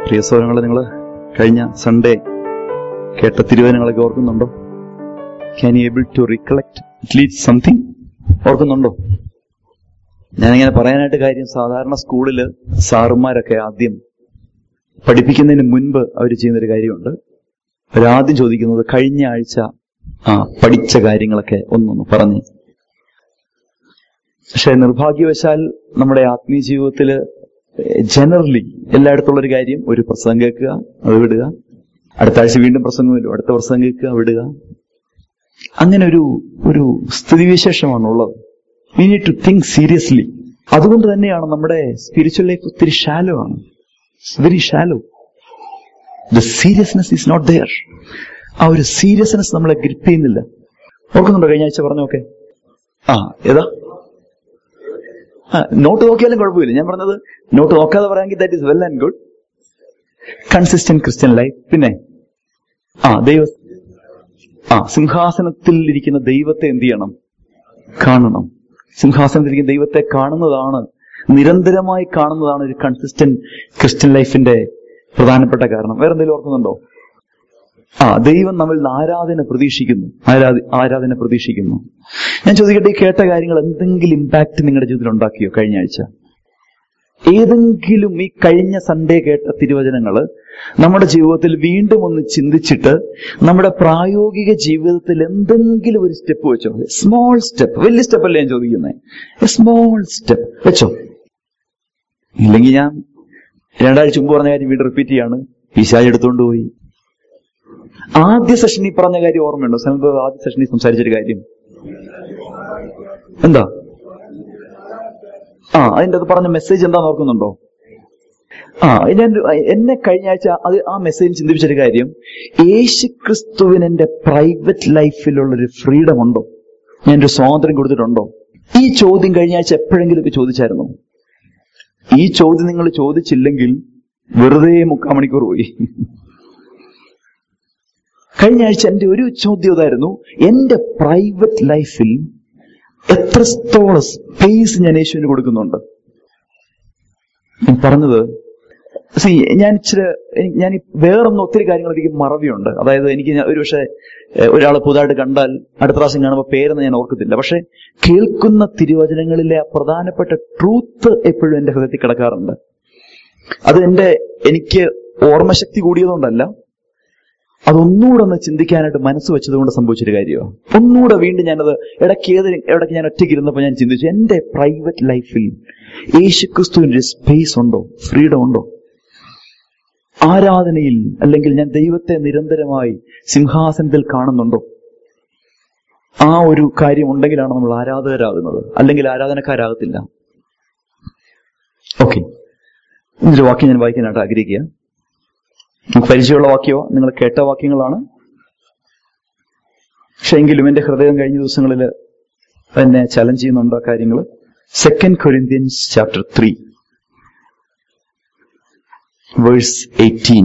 പ്രിയ സൗരങ്ങളെ നിങ്ങൾ കഴിഞ്ഞ സൺഡേ കേട്ട തിരുവനങ്ങളൊക്കെ ഓർക്കുന്നുണ്ടോ can you able to recollect at least something ഓർക്കുന്നുണ്ടോ ഞാനിങ്ങനെ പറയാനായിട്ട് കാര്യം സാധാരണ സ്കൂളിൽ സാറുമാരൊക്കെ ആദ്യം പഠിപ്പിക്കുന്നതിന് മുൻപ് അവർ ചെയ്യുന്നൊരു കാര്യമുണ്ട് അവരാദ്യം ചോദിക്കുന്നത് കഴിഞ്ഞ ആഴ്ച ആ പഠിച്ച കാര്യങ്ങളൊക്കെ ഒന്നൊന്ന് പറഞ്ഞ് പക്ഷെ നിർഭാഗ്യവശാൽ നമ്മുടെ ആത്മീയ ജീവിതത്തിൽ ജനറലി എല്ലായിടത്തുള്ള ഒരു കാര്യം ഒരു പ്രസംഗം കേൾക്കുക അത് വിടുക അടുത്ത ആഴ്ച വീണ്ടും പ്രസംഗം വരും അടുത്ത പ്രസംഗം കേൾക്കുക വിടുക അങ്ങനെ ഒരു ഒരു സ്ഥിതിവിശേഷമാണുള്ളത് we need to think seriously അതുകൊണ്ട് തന്നെയാണ് നമ്മുടെ സ്പിരിച്വൽ ലൈഫ് ഒത്തിരി ഷാലോ ആണ് very shallow the seriousness is not there ആ ഒരു സീരിയസ്നെസ് നമ്മളെ ഗ്രിപ്പ് ചെയ്യുന്നില്ല ഓർക്കുന്നുണ്ടോ കഴിഞ്ഞ ആഴ്ച പറഞ്ഞോക്കെ ആ ഏതാ ആ നോട്ട് നോക്കിയാലും കുഴപ്പമില്ല ഞാൻ പറഞ്ഞത് നോട്ട് നോക്കാതെ പറയാമെങ്കിൽ that is well and good consistent Christian life പിന്നെ ആ ദൈവ ആ സിംഹാസനത്തിൽ ഇരിക്കുന്ന ദൈവത്തെ എന്ത് ചെയ്യണം കാണണം സിംഹാസനത്തിൽ ഇരിക്കുന്ന ദൈവത്തെ കാണുന്നതാണ് നിരന്തരമായി കാണുന്നതാണ് ഒരു കൺസിസ്റ്റന്റ് ക്രിസ്ത്യൻ ലൈഫിന്റെ പ്രധാനപ്പെട്ട കാരണം വേറെ എന്തെങ്കിലും ഓർക്കുന്നുണ്ടോ ആ ദൈവം നമ്മിൽ നിന്ന് ആരാധന പ്രതീക്ഷിക്കുന്നു ആരാധ ആരാധന പ്രതീക്ഷിക്കുന്നു ഞാൻ ചോദിക്കട്ടെ ഈ കേട്ട കാര്യങ്ങൾ എന്തെങ്കിലും ഇമ്പാക്ട് നിങ്ങളുടെ ജീവിതത്തിൽ ഉണ്ടാക്കിയോ കഴിഞ്ഞ ആഴ്ച ഏതെങ്കിലും ഈ കഴിഞ്ഞ സൺഡേ കേട്ട തിരുവചനങ്ങൾ നമ്മുടെ ജീവിതത്തിൽ വീണ്ടും ഒന്ന് ചിന്തിച്ചിട്ട് നമ്മുടെ പ്രായോഗിക ജീവിതത്തിൽ എന്തെങ്കിലും ഒരു സ്റ്റെപ്പ് വെച്ചോ സ്മോൾ സ്റ്റെപ്പ് വലിയ സ്റ്റെപ്പ് അല്ലേ ഞാൻ ചോദിക്കുന്നത് സ്മോൾ സ്റ്റെപ്പ് വെച്ചോ ഇല്ലെങ്കിൽ ഞാൻ രണ്ടാഴ്ച മുമ്പ് പറഞ്ഞ കാര്യം വീണ്ടും റിപ്പീറ്റ് ചെയ്യാണ് പിശാജ് എടുത്തുകൊണ്ട് പോയി ആദ്യ സെഷനിൽ പറഞ്ഞ കാര്യം ഓർമ്മയുണ്ടോ സനന്ദ ആദ്യ സെഷനിൽ സംസാരിച്ചൊരു കാര്യം എന്താ ആ അതിന്റെ അത് പറഞ്ഞ മെസ്സേജ് എന്താന്ന് ഓർക്കുന്നുണ്ടോ ആ ഞാൻ എന്നെ കഴിഞ്ഞ ആഴ്ച അത് ആ മെസ്സേജ് ചിന്തിപ്പിച്ചൊരു കാര്യം യേശു ക്രിസ്തുവിന് എന്റെ പ്രൈവറ്റ് ലൈഫിലുള്ളൊരു ഫ്രീഡം ഉണ്ടോ ഞാൻ ഒരു സ്വാതന്ത്ര്യം കൊടുത്തിട്ടുണ്ടോ ഈ ചോദ്യം കഴിഞ്ഞ ആഴ്ച എപ്പോഴെങ്കിലുമൊക്കെ ചോദിച്ചായിരുന്നു ഈ ചോദ്യം നിങ്ങൾ ചോദിച്ചില്ലെങ്കിൽ വെറുതെ മുക്കാൽ മണിക്കൂർ പോയി കഴിഞ്ഞ ആഴ്ച എന്റെ ഒരു ചോദ്യം ഇതായിരുന്നു എന്റെ പ്രൈവറ്റ് ലൈഫിൽ എത്രത്തോളം സ്പേസ് ഞാൻ യേശുവിന് കൊടുക്കുന്നുണ്ട് ഞാൻ പറഞ്ഞത് സി ഞാൻ ഇച്ചിരി ഞാൻ വേറൊന്നും ഒത്തിരി കാര്യങ്ങൾ എനിക്ക് മറവിയുണ്ട് അതായത് എനിക്ക് ഒരു പക്ഷേ ഒരാൾ പുതുതായിട്ട് കണ്ടാൽ അടുത്ത പ്രാവശ്യം കാണുമ്പോൾ പേരെന്ന് ഞാൻ ഓർക്കത്തില്ല പക്ഷെ കേൾക്കുന്ന തിരുവചനങ്ങളിലെ ആ പ്രധാനപ്പെട്ട ട്രൂത്ത് എപ്പോഴും എന്റെ ഹൃദയത്തിൽ കിടക്കാറുണ്ട് അത് എന്റെ എനിക്ക് ഓർമ്മശക്തി കൂടിയതുകൊണ്ടല്ല അതൊന്നുകൂടെ ഒന്ന് ചിന്തിക്കാനായിട്ട് മനസ്സ് വെച്ചതുകൊണ്ട് സംഭവിച്ചൊരു കാര്യമാണ് ഒന്നുകൂടെ വീണ്ടും ഞാനത് ഇടയ്ക്ക് ഏത് ഇടയ്ക്ക് ഞാൻ ഒറ്റയ്ക്ക് ഇരുന്നപ്പോൾ ഞാൻ ചിന്തിച്ചു എന്റെ പ്രൈവറ്റ് ലൈഫിൽ യേശുക്രിസ്തുവിന്റെ സ്പേസ് ഉണ്ടോ ഫ്രീഡം ഉണ്ടോ ആരാധനയിൽ അല്ലെങ്കിൽ ഞാൻ ദൈവത്തെ നിരന്തരമായി സിംഹാസനത്തിൽ കാണുന്നുണ്ടോ ആ ഒരു കാര്യം ഉണ്ടെങ്കിലാണ് നമ്മൾ ആരാധകരാകുന്നത് അല്ലെങ്കിൽ ആരാധനക്കാരാകത്തില്ല ഓക്കെ ഇതിന്റെ വാക്യം ഞാൻ വായിക്കാനായിട്ട് ആഗ്രഹിക്കുക നമുക്ക് പരിചയമുള്ള വാക്യമോ നിങ്ങൾ കേട്ട വാക്യങ്ങളാണ് പക്ഷെ എങ്കിലും എന്റെ ഹൃദയം കഴിഞ്ഞ ദിവസങ്ങളിൽ എന്നെ ചലഞ്ച് ചെയ്യുന്നുണ്ട് ആ കാര്യങ്ങൾ second Corinthians chapter three verse eighteen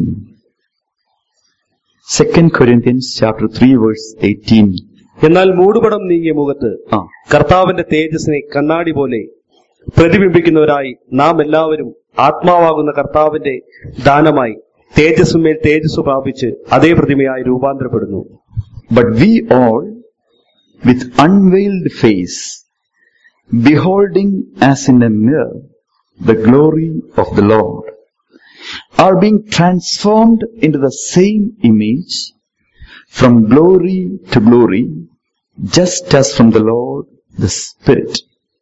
second Corinthians chapter three verse eighteen എന്നാൽ മൂടുപടം നീങ്ങിയ മുഖത്ത് ആ കർത്താവിന്റെ തേജസ്സിനെ കണ്ണാടി പോലെ പ്രതിബിംബിക്കുന്നവരായി നാം എല്ലാവരും ആത്മാവാകുന്ന കർത്താവിന്റെ ദാനമായി തേജസ്സുമേൽ തേജസ് പ്രാപിച്ച് അതേ പ്രതിമയായി രൂപാന്തരപ്പെടുന്നു But we all, with unveiled face, beholding as in a mirror the glory of the Lord, are being transformed into the same image from glory to glory, just as from the Lord the Spirit.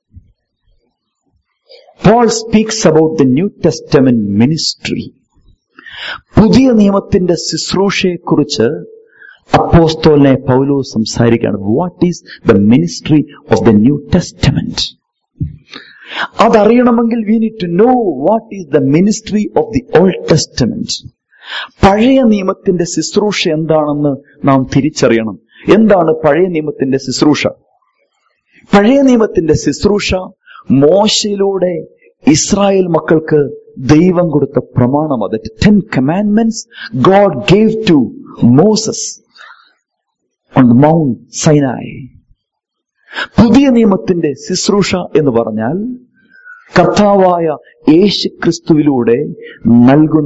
Paul speaks about the New Testament ministry. പുതിയ നിയമത്തിന്റെ ശുശ്രൂഷയെക്കുറിച്ച് അപ്പോസ്തോലിനെ പൗലോ സംസാരിക്കുകയാണ് what is the ministry of the New Testament അതറിയണമെങ്കിൽ we need to know what is the ministry of the Old Testament പഴയ നിയമത്തിന്റെ ശുശ്രൂഷ എന്താണെന്ന് നാം തിരിച്ചറിയണം എന്താണ് പഴയ നിയമത്തിന്റെ ശുശ്രൂഷ പഴയ നിയമത്തിന്റെ ശുശ്രൂഷ മോശയിലൂടെ ഇസ്രായേൽ മക്കൾക്ക് ദൈവം കൊടുത്ത പ്രമാണം അത് ten commandments God gave to Moses on the mount Sinai പുതിയ നിയമത്തിന്റെ ശുശ്രൂഷ എന്ന് പറഞ്ഞാൽ കർത്താവായ യേശു ക്രിസ്തുവിലൂടെ നൽകുന്ന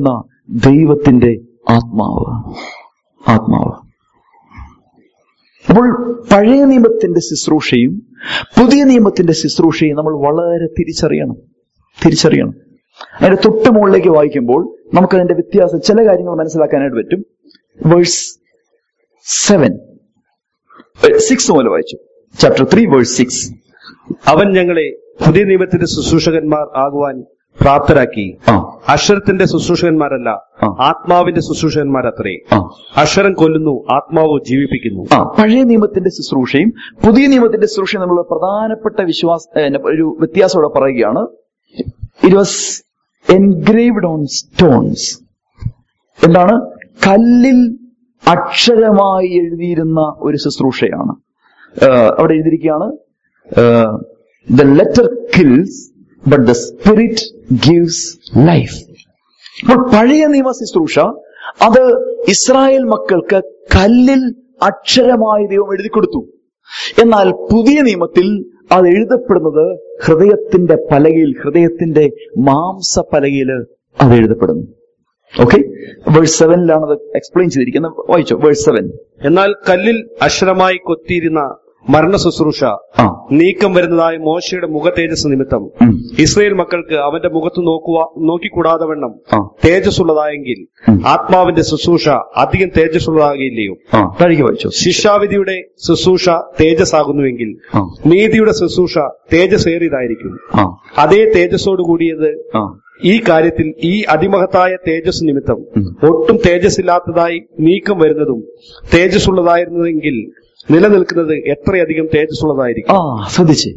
ദൈവത്തിന്റെ ആത്മാവ് ആത്മാവ് അപ്പോൾ പഴയ നിയമത്തിന്റെ ശുശ്രൂഷയും പുതിയ നിയമത്തിന്റെ ശുശ്രൂഷയും നമ്മൾ വളരെ തിരിച്ചറിയണം തിരിച്ചറിയണം അതിന്റെ തൊട്ട് മുകളിലേക്ക് വായിക്കുമ്പോൾ നമുക്കതിന്റെ വ്യത്യാസം ചില കാര്യങ്ങൾ മനസ്സിലാക്കാനായിട്ട് പറ്റും വേഴ്സ് സെവൻ സിക്സ് മുതൽ വായിച്ചു ചാപ്റ്റർ ത്രീ വേഴ്സ് സിക്സ് അവൻ ഞങ്ങളെ പുതിയ നിയമത്തിന്റെ ശുശ്രൂഷകന്മാർ ആകുവാൻ പ്രാപ്തരാക്കി ആ അക്ഷരത്തിന്റെ ശുശ്രൂഷകന്മാരല്ല ആ. ആത്മാവിന്റെ ശുശ്രൂഷകന്മാരത്രേ ആ അക്ഷരം കൊല്ലുന്നു ആത്മാവ് ജീവിപ്പിക്കുന്നു ആ പഴയ നിയമത്തിന്റെ ശുശ്രൂഷയും പുതിയ നിയമത്തിന്റെ ശുശ്രൂഷയും തമ്മിലുള്ള പ്രധാനപ്പെട്ട വിശ്വാസ ഏ, ഒരു വ്യത്യാസം ഇവിടെ പറയുകയാണ് it was engraved on stones എന്താണ് കല്ലിൽ അക്ഷരമായി എഴുതിയിരുന്ന ഒരു ശുശ്രൂഷയാണ് ആ, അവിടെ എഴുതിയിരിക്കുകയാണ് the letter kills but the spirit gives life അപ്പോൾ പഴയ നിയമ ശുശ്രൂഷ അത് ഇസ്രായേൽ മക്കൾക്ക് കല്ലിൽ അക്ഷരമായി ദൈവം എഴുതി കൊടുത്തു എന്നാൽ പുതിയ നിയമത്തിൽ അത് എഴുതപ്പെടുന്നത് ഹൃദയത്തിന്റെ പലകയിൽ ഹൃദയത്തിന്റെ മാംസ പലകയിൽ അത് എഴുതപ്പെടുന്നു ഓക്കെ വേഴ്സ് സെവനിലാണ് അത് എക്സ്പ്ലെയിൻ ചെയ്തിരിക്കുന്നത് വായിച്ചോ വേഴ്സ് സെവൻ എന്നാൽ കല്ലിൽ അക്ഷരമായി കൊത്തിയിരുന്ന മരണ ശുശ്രൂഷ ആ നീക്കം വരുന്നതായ മോശയുടെ മുഖ തേജസ് നിമിത്തം ഉം, ഇസ്രയേൽ മക്കൾക്ക് അവന്റെ മുഖത്ത് നോക്കുവാ നോക്കിക്കൂടാതെ വണ്ണം ആ തേജസ്സുള്ളതായെങ്കിൽ ഉം. ആത്മാവിന്റെ ശുശ്രൂഷ അധികം തേജസ്സുള്ളതാകില്ലയോ ആ താഴേക്ക് വായിച്ചോ ശിക്ഷാവിധിയുടെ ശുശ്രൂഷ തേജസ്സാകുന്നുവെങ്കിൽ ആ നീതിയുടെ ശുശ്രൂഷ തേജസ്സേറിയതായിരിക്കും ആ അതേ തേജസ്സോട് കൂടിയത് ആ ഈ കാര്യത്തിൽ ഈ അതിമഹത്തായ തേജസ് നിമിത്തം ഉം. ഒട്ടും തേജസ്സില്ലാത്തതായി നീക്കം വരുന്നതും തേജസ്സുള്ളതായിരുന്നതെങ്കിൽ നിലനിൽക്കുന്നത് എത്രയധികം തേജസ്സുള്ളതായിരിക്കും ആ ശ്രദ്ധിച്ചേ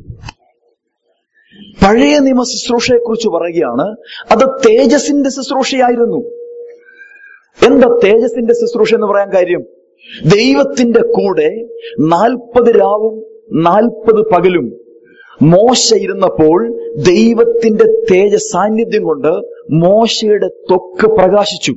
പഴയ നിയമ ശുശ്രൂഷയെ കുറിച്ച് പറയുകയാണ് അത് തേജസിന്റെ ശുശ്രൂഷയായിരുന്നു എന്താ തേജസിന്റെ ശുശ്രൂഷ എന്ന് പറയാൻ കാര്യം ദൈവത്തിന്റെ കൂടെ നാൽപ്പത് രാവും നാൽപ്പത് പകലും മോശ ഇരുന്നപ്പോൾ ദൈവത്തിന്റെ തേജ സാന്നിധ്യം കൊണ്ട് മോശയുടെ ത്വക്ക് പ്രകാശിച്ചു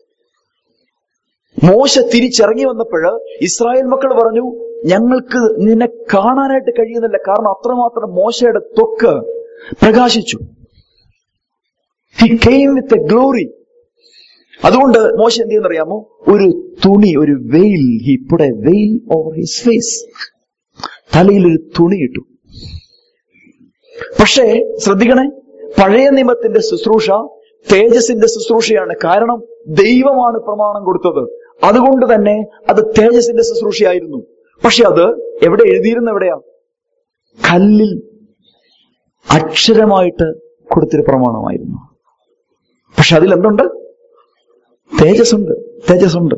മോശ തിരിച്ചിറങ്ങി വന്നപ്പോഴ് ഇസ്രായേൽ മക്കൾ പറഞ്ഞു ഞങ്ങൾക്ക് നിന്നെ കാണാനായിട്ട് കഴിയുന്നില്ല കാരണം അത്രമാത്രം മോശയുടെ ത്വക്ക് പ്രകാശിച്ചു he came with a glory അതുകൊണ്ട് മോശ എന്ത് ചെയ്യുന്നറിയാമോ ഒരു തുണി ഒരു വെയിൽ ഹി പുട വെയിൽ ഓവർ ഹിസ് ഫേസ് തലയിൽ ഒരു തുണി ഇട്ടു പക്ഷേ ശ്രദ്ധിക്കണേ പഴയ നിയമത്തിന്റെ ശുശ്രൂഷ തേജസിന്റെ ശുശ്രൂഷയാണ് കാരണം ദൈവമാണ് പ്രമാണം കൊടുത്തത് അതുകൊണ്ട് തന്നെ അത് തേജസിന്റെ ശുശ്രൂഷയായിരുന്നു പക്ഷെ അത് എവിടെ എഴുതിയിരുന്ന എവിടെയാ കല്ലിൽ അക്ഷരമായിട്ട് കൊടുത്തൊരു പ്രമാണമായിരുന്നു പക്ഷെ അതിൽ എന്തുണ്ട് തേജസ്സുണ്ട് തേജസ്സുണ്ട്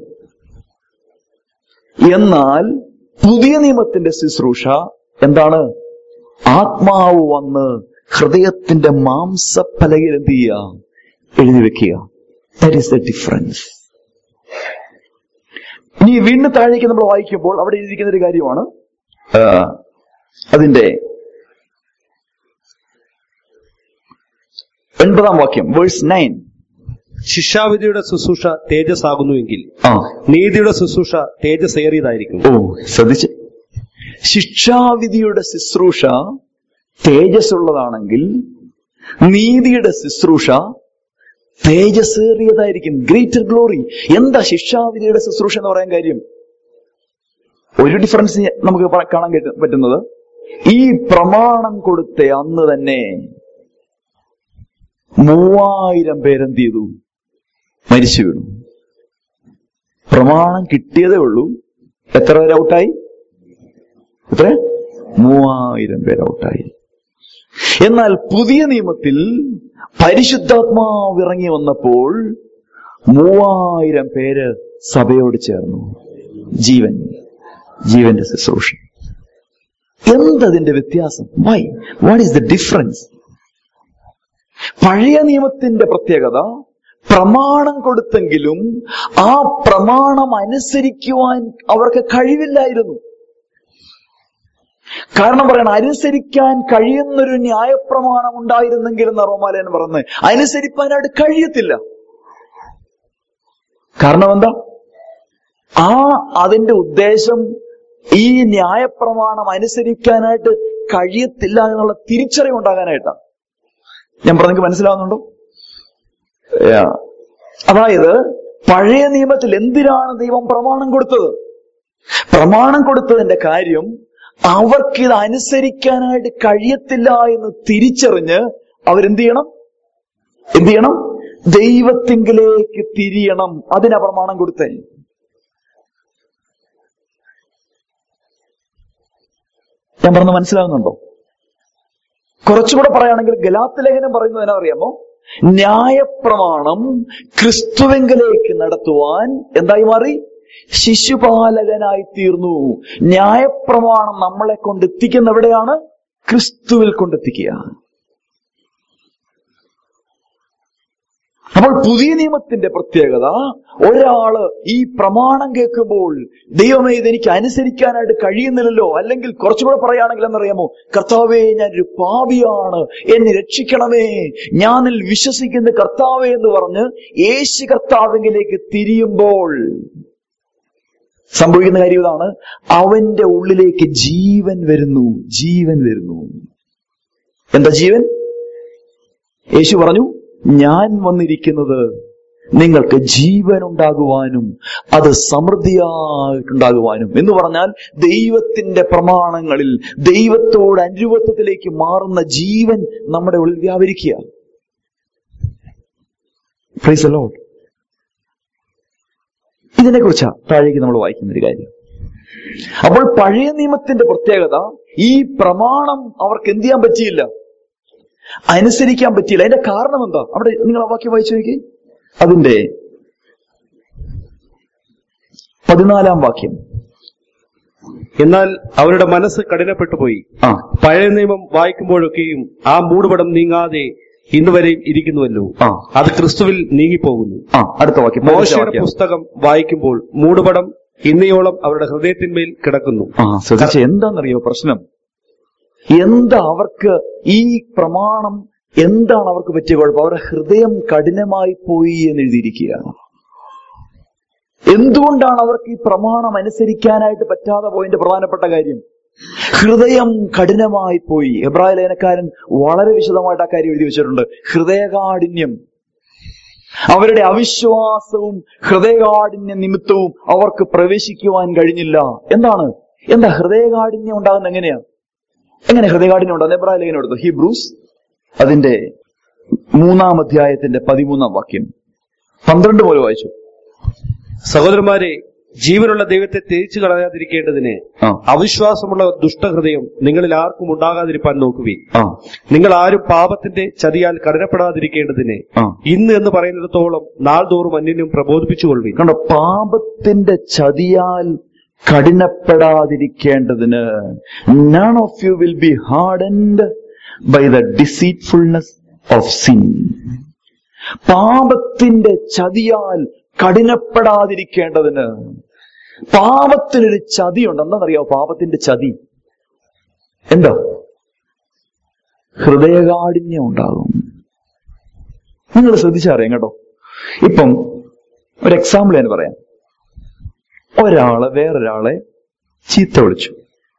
എന്നാൽ പുതിയ നിയമത്തിന്റെ ശുശ്രൂഷ എന്താണ് ആത്മാവ് വന്ന് ഹൃദയത്തിന്റെ മാംസപ്പലകയിൽ എന്ത് ചെയ്യുക എഴുതി വെക്കുക ദാറ്റ് ഈസ് ദ ഡിഫറൻസ് ഇനി വീണ്ടും താഴേക്ക് നമ്മൾ വായിക്കുമ്പോൾ അവിടെ എഴുതിയിരിക്കുന്ന ഒരു കാര്യമാണ് ആ, അതിന്റെ ഒൻപതാം വാക്യം വേഴ്സ് നയൻ ശിക്ഷാവിധിയുടെ ശുശ്രൂഷ തേജസ്സാകുന്നുവെങ്കിൽ ആ നീതിയുടെ ശുശ്രൂഷ തേജസ്സേറിയതായിരിക്കും ഓ ശ്രദ്ധിച്ച് ശിക്ഷാവിധിയുടെ ശുശ്രൂഷ തേജസ്സുള്ളതാണെങ്കിൽ നീതിയുടെ ശുശ്രൂഷ തേജസ്സേറിയതായിരിക്കും ഗ്രേറ്റർ ഗ്ലോറി എന്താ ശിക്ഷാവിധിയുടെ ശുശ്രൂഷ എന്ന് പറയാൻ കാര്യം ഒരു ഡിഫറൻസ് നമുക്ക് പ- കാണാൻ കേട്ട- പറ്റുന്നത് ഈ പ്രമാണം കൊടുത്ത അന്ന് തന്നെ മൂവായിരം പേരെന്ത് ചെയ്തു മരിച്ചു വീണു പ്രമാണം കിട്ടിയതേ ഉള്ളൂ എത്ര പേര് ഔട്ടായി എത്ര മൂവായിരം പേര് ഔട്ടായി എന്നാൽ പുതിയ നിയമത്തിൽ പരിശുദ്ധാത്മാവ് ഇറങ്ങി വന്നപ്പോൾ മൂവായിരം പേര് സഭയോട് ചേർന്നു ജീവൻ ജീവന്റെ ശുശ്രൂഷ എന്തതിന്റെ വ്യത്യാസം why what is the difference പഴയ നിയമത്തിന്റെ പ്രത്യേകത പ്രമാണം കൊടുത്തെങ്കിലും ആ പ്രമാണം അനുസരിക്കുവാൻ അവർക്ക് കഴിവില്ലായിരുന്നു കാരണം പറയണം അനുസരിക്കാൻ കഴിയുന്നൊരു ന്യായപ്രമാണം ഉണ്ടായിരുന്നെങ്കിൽ എന്ന് റോമാലയൻ പറഞ്ഞ് അനുസരിപ്പാനായിട്ട് കഴിയത്തില്ല കാരണം എന്താ ആ അതിന്റെ ഉദ്ദേശം ഈ ന്യായപ്രമാണം അനുസരിക്കാനായിട്ട് കഴിയത്തില്ല എന്നുള്ള തിരിച്ചറിവ് ഉണ്ടാകാനായിട്ടാണ് ഞാൻ പറഞ്ഞെങ്കിൽ മനസ്സിലാവുന്നുണ്ടോ Yeah. അതായത് പഴയ നിയമത്തിൽ എന്തിനാണ് ദൈവം പ്രമാണം കൊടുത്തത് പ്രമാണം കൊടുത്തതിന്റെ കാര്യം അവർക്കിത് അനുസരിക്കാനായിട്ട് കഴിയത്തില്ല എന്ന് തിരിച്ചറിഞ്ഞ് അവരെന്ത് ചെയ്യണം എന്ത് ചെയ്യണം ദൈവത്തിങ്കിലേക്ക് തിരിയണം അതിനാ പ്രമാണം കൊടുത്തേ ഞാൻ പറഞ്ഞ് മനസ്സിലാകുന്നുണ്ടോ കുറച്ചുകൂടെ പറയുകയാണെങ്കിൽ ഗലാത്ത് ലേഖനം പറയുന്നത് എന്നാ അറിയാമോ ന്യായപ്രമാണം ക്രിസ്തുവെങ്കിലേക്ക് നടത്തുവാൻ എന്തായി മാറി ശിശുപാലകനായി തീർന്നു ന്യായപ്രമാണം നമ്മളെ കൊണ്ടെത്തിക്കുന്ന എവിടെയാണ് ക്രിസ്തുവിൽ കൊണ്ടെത്തിക്കുക അപ്പോൾ പുതിയ നിയമത്തിന്റെ പ്രത്യേകത ഒരാള് ഈ പ്രമാണം കേൾക്കുമ്പോൾ ദൈവമേ ഇതെനിക്ക് അനുസരിക്കാനായിട്ട് കഴിയുന്നില്ലല്ലോ അല്ലെങ്കിൽ കുറച്ചുകൂടെ പറയുകയാണെങ്കിൽ എന്നറിയാമോ കർത്താവേ ഞാനൊരു പാപിയാണ് എന്നെ രക്ഷിക്കണമേ ഞാനിൽ വിശ്വസിക്കുന്ന കർത്താവേ എന്ന് പറഞ്ഞ് യേശു കർത്താവിലേക്ക് തിരിയുമ്പോൾ സംഭവിക്കുന്ന കാര്യം ഇതാണ് അവന്റെ ഉള്ളിലേക്ക് ജീവൻ വരുന്നു ജീവൻ വരുന്നു എന്താ ജീവൻ യേശു പറഞ്ഞു ഞാൻ വന്നിരിക്കുന്നത് നിങ്ങൾക്ക് ജീവൻ ഉണ്ടാകുവാനും അത് സമൃദ്ധിയായിട്ടുണ്ടാകുവാനും എന്ന് പറഞ്ഞാൽ ദൈവത്തിന്റെ പ്രമാണങ്ങളിൽ ദൈവത്തോട് അനുരൂപത്വത്തിലേക്ക് മാറുന്ന ജീവൻ നമ്മുടെ ഉള്ളിൽ വ്യാപരിക്കുക Praise the Lord. ഇതിനെക്കുറിച്ചാ താഴേക്ക് നമ്മൾ വായിക്കുന്ന ഒരു കാര്യം അപ്പോൾ പഴയ നിയമത്തിന്റെ പ്രത്യേകത ഈ പ്രമാണം അവർക്ക് എന്ത് ചെയ്യാൻ പറ്റിയില്ല അനുസരിക്കാൻ പറ്റിയില്ല അതിന്റെ കാരണം എന്താ അവിടെ നിങ്ങൾ ആ വാക്യം വായിച്ചു നോക്കി അതിന്റെ പതിനാലാം വാക്യം എന്നാൽ അവരുടെ മനസ്സ് കഠിനപ്പെട്ടു പോയി ആ പഴയ നിയമം വായിക്കുമ്പോഴൊക്കെയും ആ മൂടുപടം നീങ്ങാതെ ഇന്നുവരെയും ഇരിക്കുന്നുവല്ലോ ആ അത് ക്രിസ്തുവിൽ നീങ്ങിപ്പോകുന്നു ആ അടുത്ത വാക്യം പതിനഞ്ചാം മോശയുടെ വാക്യം. പുസ്തകം വായിക്കുമ്പോൾ മൂടുപടം ഇന്നയോളം അവരുടെ ഹൃദയത്തിന്മേൽ കിടക്കുന്നു ആ ശ്രദ്ധിച്ച എന്താണെന്നറിയോ പ്രശ്നം എന്താ അവർക്ക് ഈ പ്രമാണം എന്താണ് അവർക്ക് പറ്റിയ കുഴപ്പം അവരുടെ ഹൃദയം കഠിനമായി പോയി എന്ന് എഴുതിയിരിക്കുകയാണ് എന്തുകൊണ്ടാണ് അവർക്ക് ഈ പ്രമാണം അനുസരിക്കാനായിട്ട് പറ്റാതെ പോയതിന്റെ പ്രധാനപ്പെട്ട കാര്യം ഹൃദയം കഠിനമായി പോയി എബ്രായ ലേഖനക്കാരൻ വളരെ വിശദമായിട്ട് ആ കാര്യം എഴുതി വെച്ചിട്ടുണ്ട് ഹൃദയകാഠിന്യം അവരുടെ അവിശ്വാസവും ഹൃദയകാഠിന്യ നിമിത്തവും അവർക്ക് പ്രവേശിക്കുവാൻ കഴിഞ്ഞില്ല എന്താണ് എന്താ ഹൃദയകാഠിന്യം ഉണ്ടാകുന്നത് എങ്ങനെയാ എങ്ങനെ ഹൃദയകാഠിന്യം ഉണ്ടാകുന്നത് എബ്രായ ലേഖനം എടുത്തു ഹീബ്രൂസ് അതിന്റെ മൂന്നാം അധ്യായത്തിന്റെ പതിമൂന്നാം വാക്യം പന്ത്രണ്ട് പോലെ വായിച്ചു സഹോദരന്മാരെ ജീവനുള്ള ദൈവത്തെ തേച്ചു കളയാതിരിക്കേണ്ടതിന് ആ അവിശ്വാസമുള്ള ദുഷ്ടഹൃദയം നിങ്ങളിൽ ആർക്കും ഉണ്ടാകാതിരിപ്പാൻ നോക്കുവിൻ ആ നിങ്ങൾ ആരും പാപത്തിന്റെ ചതിയാൽ കഠിനപ്പെടാതിരിക്കേണ്ടതിന് ആ ഇന്ന് എന്ന് പറയുന്നിടത്തോളം നാൾതോറും അന്യനും പ്രബോധിപ്പിച്ചുകൊള്ളുവിൻ കണ്ടോ പാപത്തിന്റെ ചതിയാൽ കഠിനപ്പെടാതിരിക്കേണ്ടതിന് none of you will be hardened by the deceitfulness of sin പാപത്തിന്റെ ചതിയാൽ കഠിനപ്പെടാതിരിക്കേണ്ടതിന് പാപത്തിനൊരു ചതിയുണ്ട് എന്താണെന്നറിയാമോ പാപത്തിന്റെ ചതി എന്താ ഹൃദയകാഠിന്യം ഉണ്ടാകും നിങ്ങൾ ശ്രദ്ധിച്ചറിയാം കേട്ടോ ഇപ്പം ഒരു എക്സാമ്പിൾ ഞാൻ പറയാം ഒരാള് വേറൊരാളെ ചീത്ത വിളിച്ചു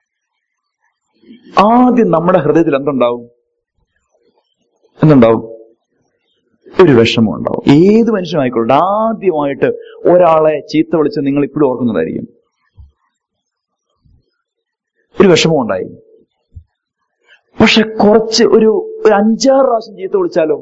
ആദ്യം നമ്മുടെ ഹൃദയത്തിൽ എന്തുണ്ടാവും എന്തുണ്ടാവും ഒരു വിഷമം ഉണ്ടാവും ഏത് മനുഷ്യനായിക്കോട്ടെ ആദ്യമായിട്ട് ഒരാളെ ചീത്ത വിളിച്ച് നിങ്ങൾ ഇപ്പോഴും ഓർക്കുന്നതായിരിക്കും ഒരു വിഷമം ഉണ്ടായി പക്ഷെ കുറച്ച് ഒരു ഒരു അഞ്ചാറ് പ്രാവശ്യം ചീത്ത വിളിച്ചാലോ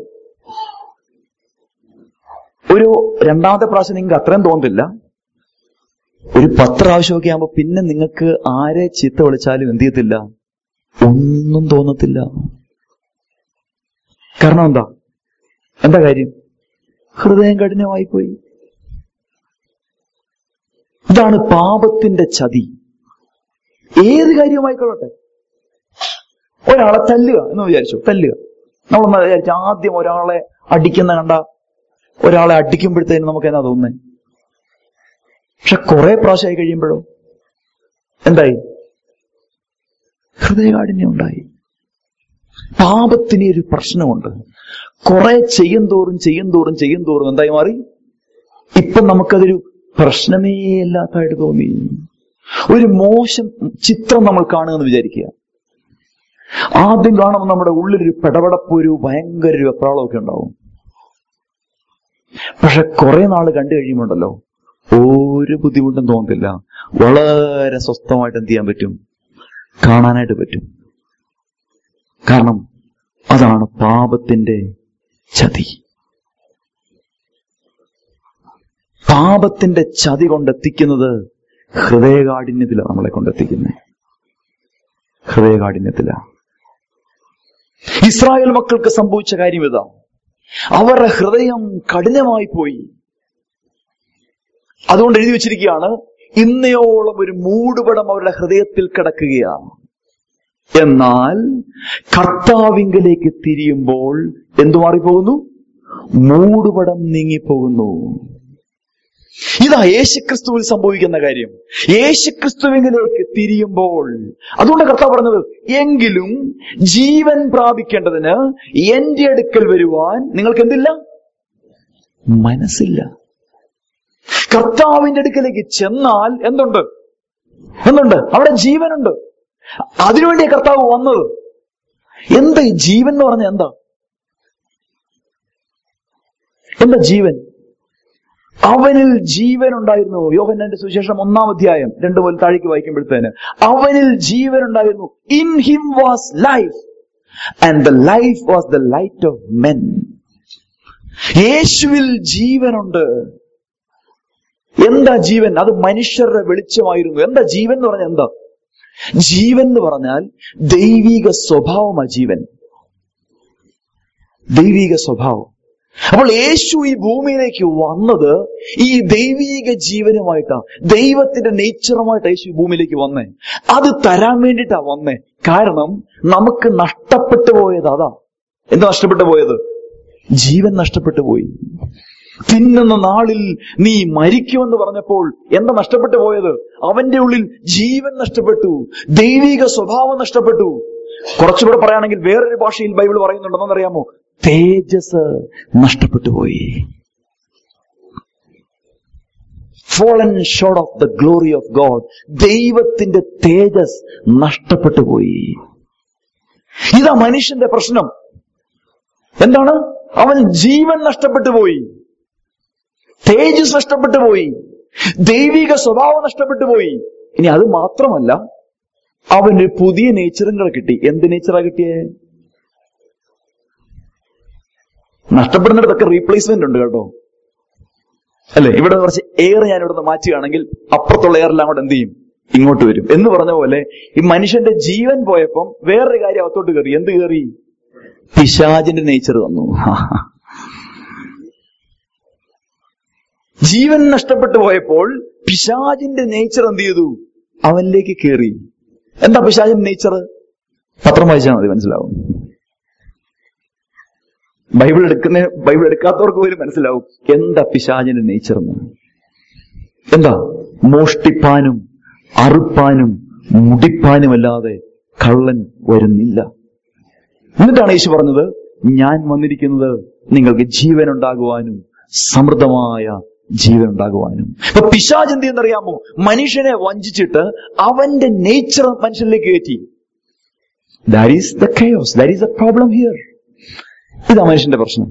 ഒരു രണ്ടാമത്തെ പ്രാവശ്യം നിങ്ങൾക്ക് അത്രയും തോന്നില്ല ഒരു പത്ത് പ്രാവശ്യമൊക്കെ ആകുമ്പോ പിന്നെ നിങ്ങൾക്ക് ആരെ ചീത്ത വിളിച്ചാലും എന്ത് ചെയ്യത്തില്ല ഒന്നും തോന്നത്തില്ല കാരണം എന്താ എന്താ കാര്യം ഹൃദയം കഠിനമായി പോയി ഇതാണ് പാപത്തിന്റെ ചതി ഏത് കാര്യവുമായിക്കൊള്ളട്ടെ ഒരാളെ തല്ലുക എന്ന് വിചാരിച്ചു തല്ലുക നമ്മളൊന്ന് വിചാരിച്ചു ആദ്യം ഒരാളെ അടിക്കുന്ന കണ്ട ഒരാളെ അടിക്കുമ്പോഴത്തേനും നമുക്ക് എന്നാ തോന്നുന്നത് പക്ഷെ കുറെ പ്രാവശ്യമായി കഴിയുമ്പോഴോ എന്തായി ഹൃദയകാഠിന്യം ഉണ്ടായി പാപത്തിന് ഒരു പ്രശ്നമുണ്ട് കുറെ ചെയ്യും തോറും ചെയ്യും തോറും ചെയ്യും തോറും എന്തായി മാറി ഇപ്പൊ നമുക്കതൊരു പ്രശ്നമേ ഇല്ലാത്തതായിട്ട് തോന്നി ഒരു മോശം ചിത്രം നമ്മൾ കാണുമെന്ന് വിചാരിക്കുക ആദ്യം കാണുമ്പോൾ നമ്മുടെ ഉള്ളിലൊരു പെടപെടപ്പ് ഒരു ഭയങ്കര ഒരു വെപ്രാളമൊക്കെ ഉണ്ടാവും പക്ഷെ കുറെ നാൾ കണ്ടു കഴിയുമ്പോണ്ടല്ലോ ഒരു ബുദ്ധിമുട്ടും തോന്നത്തില്ല വളരെ സ്വസ്ഥമായിട്ട് എന്ത് ചെയ്യാൻ പറ്റും കാണാനായിട്ട് പറ്റും കാരണം അതാണ് പാപത്തിന്റെ ചതി പാപത്തിന്റെ ചതി കൊണ്ടെത്തിക്കുന്നത് ഹൃദയകാഠിന്യത്തിലാണ് നമ്മളെ കൊണ്ടെത്തിക്കുന്നത് ഹൃദയകാഠിന്യത്തിലാണ് ഇസ്രായേൽ മക്കൾക്ക് സംഭവിച്ച കാര്യം ഇതാ അവരുടെ ഹൃദയം കഠിനമായി പോയി അതുകൊണ്ട് എഴുതി വെച്ചിരിക്കുകയാണ് ഇന്നയോളം ഒരു മൂടുപടം അവരുടെ ഹൃദയത്തിൽ കിടക്കുകയാണ് എന്നാൽ കർത്താവിങ്കലേക്ക് തിരിയുമ്പോൾ എന്തു മാറിപ്പോകുന്നു മൂടുപടം നീങ്ങിപ്പോകുന്നു ഇതാ യേശുക്രിസ്തുവിൽ സംഭവിക്കുന്ന കാര്യം യേശുക്രിസ്തുവിലേക്ക് തിരിയുമ്പോൾ അതുകൊണ്ട് കർത്താവ് പറഞ്ഞത് എങ്കിലും ജീവൻ പ്രാപിക്കേണ്ടതിന് എന്റെ അടുക്കൽ വരുവാൻ നിങ്ങൾക്ക് എന്തില്ല മനസ്സില്ല കർത്താവിന്റെ അടുക്കലേക്ക് ചെന്നാൽ എന്തുണ്ട് എന്തുണ്ട് അവിടെ ജീവനുണ്ട് അതിനുവേണ്ടി കർത്താവ് വന്നത് എന്താ ഈ ജീവൻ എന്ന് പറഞ്ഞ എന്താ എന്താ ജീവൻ അവനിൽ ജീവൻ ഉണ്ടായിരുന്നു യോഹന്നാന്റെ സുവിശേഷം ഒന്നാം അധ്യായം രണ്ടു പോലെ താഴേക്ക് വായിക്കുമ്പോഴത്തേന് അവനിൽ ജീവൻ ഉണ്ടായിരുന്നു in him was life and the life was the light of men യേശുവിൽ ജീവനുണ്ട് എന്താ ജീവൻ അത് മനുഷ്യരുടെ വെളിച്ചമായിരുന്നു എന്താ ജീവൻ എന്ന് പറഞ്ഞാൽ എന്താ ജീവൻ എന്ന് പറഞ്ഞാൽ ദൈവിക സ്വഭാവമാ ജീവൻ ദൈവിക സ്വഭാവം അപ്പോൾ യേശു ഈ ഭൂമിയിലേക്ക് വന്നത് ഈ ദൈവീക ജീവനുമായിട്ടാ ദൈവത്തിന്റെ നേച്ചറുമായിട്ട് യേശു ഈ ഭൂമിയിലേക്ക് വന്നേ അത് തരാൻ വേണ്ടിയിട്ടാ വന്നേ കാരണം നമുക്ക് നഷ്ടപ്പെട്ടു പോയത് അതാ എന്താ നഷ്ടപ്പെട്ടു പോയത് ജീവൻ നഷ്ടപ്പെട്ടു പോയി തിന്നുന്ന നാളിൽ നീ മരിക്കുമെന്ന് പറഞ്ഞപ്പോൾ എന്താ നഷ്ടപ്പെട്ടു പോയത് അവന്റെ ഉള്ളിൽ ജീവൻ നഷ്ടപ്പെട്ടു ദൈവിക സ്വഭാവം നഷ്ടപ്പെട്ടു കുറച്ചുകൂടെ പറയുകയാണെങ്കിൽ വേറൊരു ഭാഷയിൽ ബൈബിൾ പറയുന്നുണ്ടെന്നറിയാമോ തേജസ് നഷ്ടപ്പെട്ടു പോയി fallen short of the glory of God ദൈവത്തിന്റെ തേജസ് നഷ്ടപ്പെട്ടു പോയി ഇതാ മനുഷ്യന്റെ പ്രശ്നം എന്താണ് അവൻ ജീവൻ നഷ്ടപ്പെട്ടു പോയി തേജസ് നഷ്ടപ്പെട്ടു പോയി ദൈവിക സ്വഭാവം നഷ്ടപ്പെട്ടു പോയി ഇനി അത് മാത്രമല്ല അവന് പുതിയ നേച്ചറും കൂടെ കിട്ടി എന്ത് നേച്ചറാ കിട്ടിയേ നഷ്ടപ്പെടുന്നിടത്തൊക്കെ റീപ്ലേസ്മെന്റ് ഉണ്ട് കേട്ടോ അല്ലെ ഇവിടെ കുറച്ച് എയർ ഞാൻ ഇവിടുന്ന് മാറ്റുകയാണെങ്കിൽ അപ്പുറത്തുള്ള എയറെല്ലാം കൂടെ എന്ത് ചെയ്യും ഇങ്ങോട്ട് വരും എന്ന് പറഞ്ഞ പോലെ ഈ മനുഷ്യന്റെ ജീവൻ പോയപ്പം വേറൊരു കാര്യം അകത്തോട്ട് കയറി എന്ത് കയറി പിശാചിന്റെ നേച്ചർ തന്നു ജീവൻ നഷ്ടപ്പെട്ടു പോയപ്പോൾ പിശാചിന്റെ നേച്ചർ എന്ത് ചെയ്തു അവനിലേക്ക് കയറി എന്താ പിശാചിന്റെ നേച്ചർ പത്രം വായിച്ചാൽ മതി മനസ്സിലാവും ബൈബിൾ എടുക്കുന്ന ബൈബിൾ എടുക്കാത്തവർക്ക് പോലും മനസ്സിലാവും എന്താ പിശാചിന്റെ നേച്ചർ എന്ന് എന്താ മോഷ്ടിപ്പാനും അറുപ്പാനും മുടിപ്പാനുമല്ലാതെ കള്ളൻ വരുന്നില്ല എന്നിട്ടാണ് യേശു പറഞ്ഞത് ഞാൻ വന്നിരിക്കുന്നത് നിങ്ങൾക്ക് ജീവൻ ഉണ്ടാകുവാനും സമൃദ്ധമായ ജീവൻ ഉണ്ടാകുവാനും ഇപ്പൊ പിശാജ് എന്ത് ചെയ്യുന്നറിയാമോ മനുഷ്യനെ വഞ്ചിച്ചിട്ട് അവന്റെ നേച്ചർ മനുഷ്യനിലേക്ക് കയറ്റി that is the chaos that is the problem here ഇതാ മനുഷ്യന്റെ പ്രശ്നം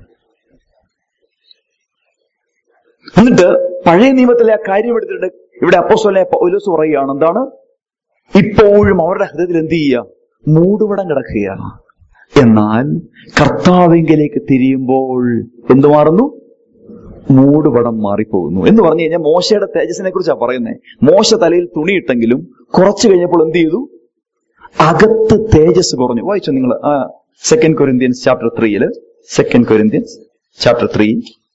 എന്നിട്ട് പഴയ നിയമത്തിലെ ആ കാര്യം എടുത്തിട്ട് ഇവിടെ അപ്പോസ്തലനെ പൗലോസ് പറയുകയാണ് എന്താണ് ഇപ്പോഴും അവരുടെ ഹൃദയത്തിൽ എന്ത് ചെയ്യുക മൂടുപടം കിടക്കുക എന്നാൽ കർത്താവിങ്കിലേക്ക് തിരിയുമ്പോൾ എന്തു മാറുന്നു മൂടുപടം മാറിപ്പോകുന്നു എന്ന് പറഞ്ഞു കഴിഞ്ഞാൽ മോശയുടെ തേജസ്സിനെ കുറിച്ചാണ് പറയുന്നത് മോശ തലയിൽ തുണിയിട്ടെങ്കിലും കുറച്ചു കഴിഞ്ഞപ്പോൾ എന്ത് ചെയ്തു അകത്ത് തേജസ് കുറഞ്ഞു വായിച്ചോ നിങ്ങൾ സെക്കൻഡ് കൊരിന്ത്യൻസ് ചാപ്റ്റർ ത്രീയില് സെക്കൻഡ് കൊരിന്ത്യൻസ് ചാപ്റ്റർ ത്രീ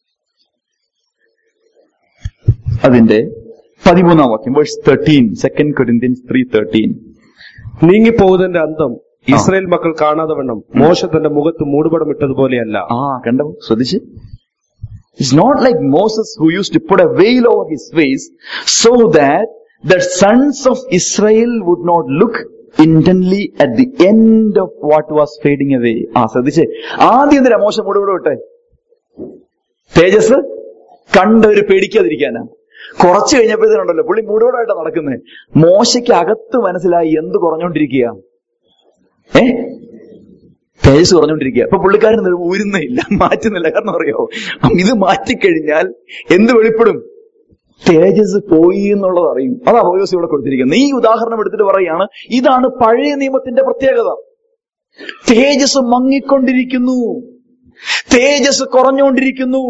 അതിന്റെ പതിമൂന്നാം വാക്യം verse thirteen second Corinthians three thirteen നീങ്ങിപ്പോകുന്നതിന്റെ അന്തം ഇസ്രായേൽ മക്കൾ കാണാതെ വണ്ണം മോശ തന്റെ മുഖത്ത് മൂടുപടം ഇട്ടതുപോലെയല്ല ആ കണ്ടോ ശ്രദ്ധിച്ച് it's not like Moses who use to put a veil over his face so that the sons of Israel would not look intently at the end of what was fading away ആ ശ്രദ്ധിച്ച് ആദ്യം എന്തിനാ മോശം മുടിവിടെ വിട്ടെ തേജസ് കണ്ടവര് പേടിക്കാതിരിക്കാനാ കുറച്ചു കഴിഞ്ഞപ്പോഴത്തേനുണ്ടല്ലോ പുള്ളി മുടിവടായിട്ടാ നടക്കുന്നത് മോശയ്ക്ക് അകത്ത് മനസ്സിലായി എന്ത് കുറഞ്ഞോണ്ടിരിക്കുക ഏ തേജസ് കുറഞ്ഞുകൊണ്ടിരിക്കുക അപ്പൊ പുള്ളിക്കാരൻ ഇത് ഊരുന്നില്ല മാറ്റുന്നില്ല കാരണം അറിയോ ഇത് മാറ്റിക്കഴിഞ്ഞാൽ എന്ത് വെളിപ്പെടും തേജസ് പോയി എന്നുള്ളത് അറിയും അതാ പൗലോസ് ഇവിടെ കൊടുത്തിരിക്കുന്നത് ഈ ഉദാഹരണം എടുത്തിട്ട് പറയാണ് ഇതാണ് പഴയ നിയമത്തിന്റെ പ്രത്യേകത തേജസ് മങ്ങിക്കൊണ്ടിരിക്കുന്നു തേജസ് കുറഞ്ഞുകൊണ്ടിരിക്കുന്നു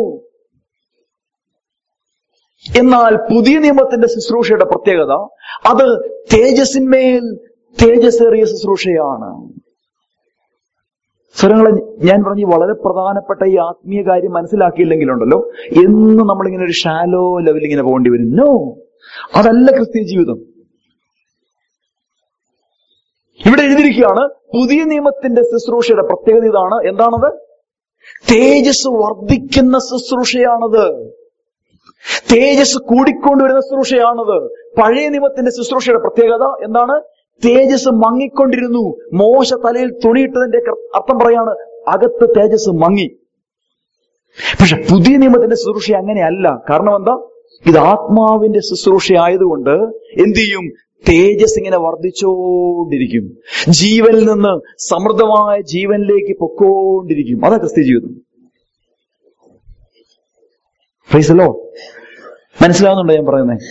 എന്നാൽ പുതിയ നിയമത്തിന്റെ ശുശ്രൂഷയുടെ പ്രത്യേകത അത് തേജസ്സിന്മേൽ തേജസ്സേറിയ ശുശ്രൂഷയാണ് സ്വരങ്ങളെ ഞാൻ പറഞ്ഞു വളരെ പ്രധാനപ്പെട്ട ഈ ആത്മീയ കാര്യം മനസ്സിലാക്കിയില്ലെങ്കിലുണ്ടല്ലോ എന്നും നമ്മളിങ്ങനെ ഒരു ഷാലോ ലെവലിൽ ഇങ്ങനെ പോകേണ്ടി വരും നോ അതല്ല ക്രിസ്തീയ ജീവിതം ഇവിടെ എഴുതിയിരിക്കുകയാണ് പുതിയ നിയമത്തിന്റെ ശുശ്രൂഷയുടെ പ്രത്യേകത ഇതാണ് എന്താണത് തേജസ് വർദ്ധിക്കുന്ന ശുശ്രൂഷയാണത് തേജസ് കൂടിക്കൊണ്ടുവരുന്ന ശുശ്രൂഷയാണത് പഴയ നിയമത്തിന്റെ ശുശ്രൂഷയുടെ പ്രത്യേകത എന്താണ് തേജസ് മങ്ങിക്കൊണ്ടിരുന്നു മോശ തലയിൽ തുണിയിട്ടതിന്റെ കർ- അർത്ഥം പറയാണ് അകത്ത് തേജസ് മങ്ങി പക്ഷെ പുതിയ നിയമത്തിന്റെ ശുശ്രൂഷ അങ്ങനെയല്ല കാരണം എന്താ ഇത് ആത്മാവിന്റെ ശുശ്രൂഷ ആയതുകൊണ്ട് എന്ത് ചെയ്യും തേജസ് ഇങ്ങനെ വർദ്ധിച്ചുകൊണ്ടിരിക്കും ജീവനിൽ നിന്ന് സമൃദ്ധമായ ജീവനിലേക്ക് പൊക്കോണ്ടിരിക്കും അതാ ക്രിസ്ത്യ ജീവിതം ഫ്രീസലോ മനസ്സിലാവുന്നുണ്ടോ ഞാൻ പറയുന്നത്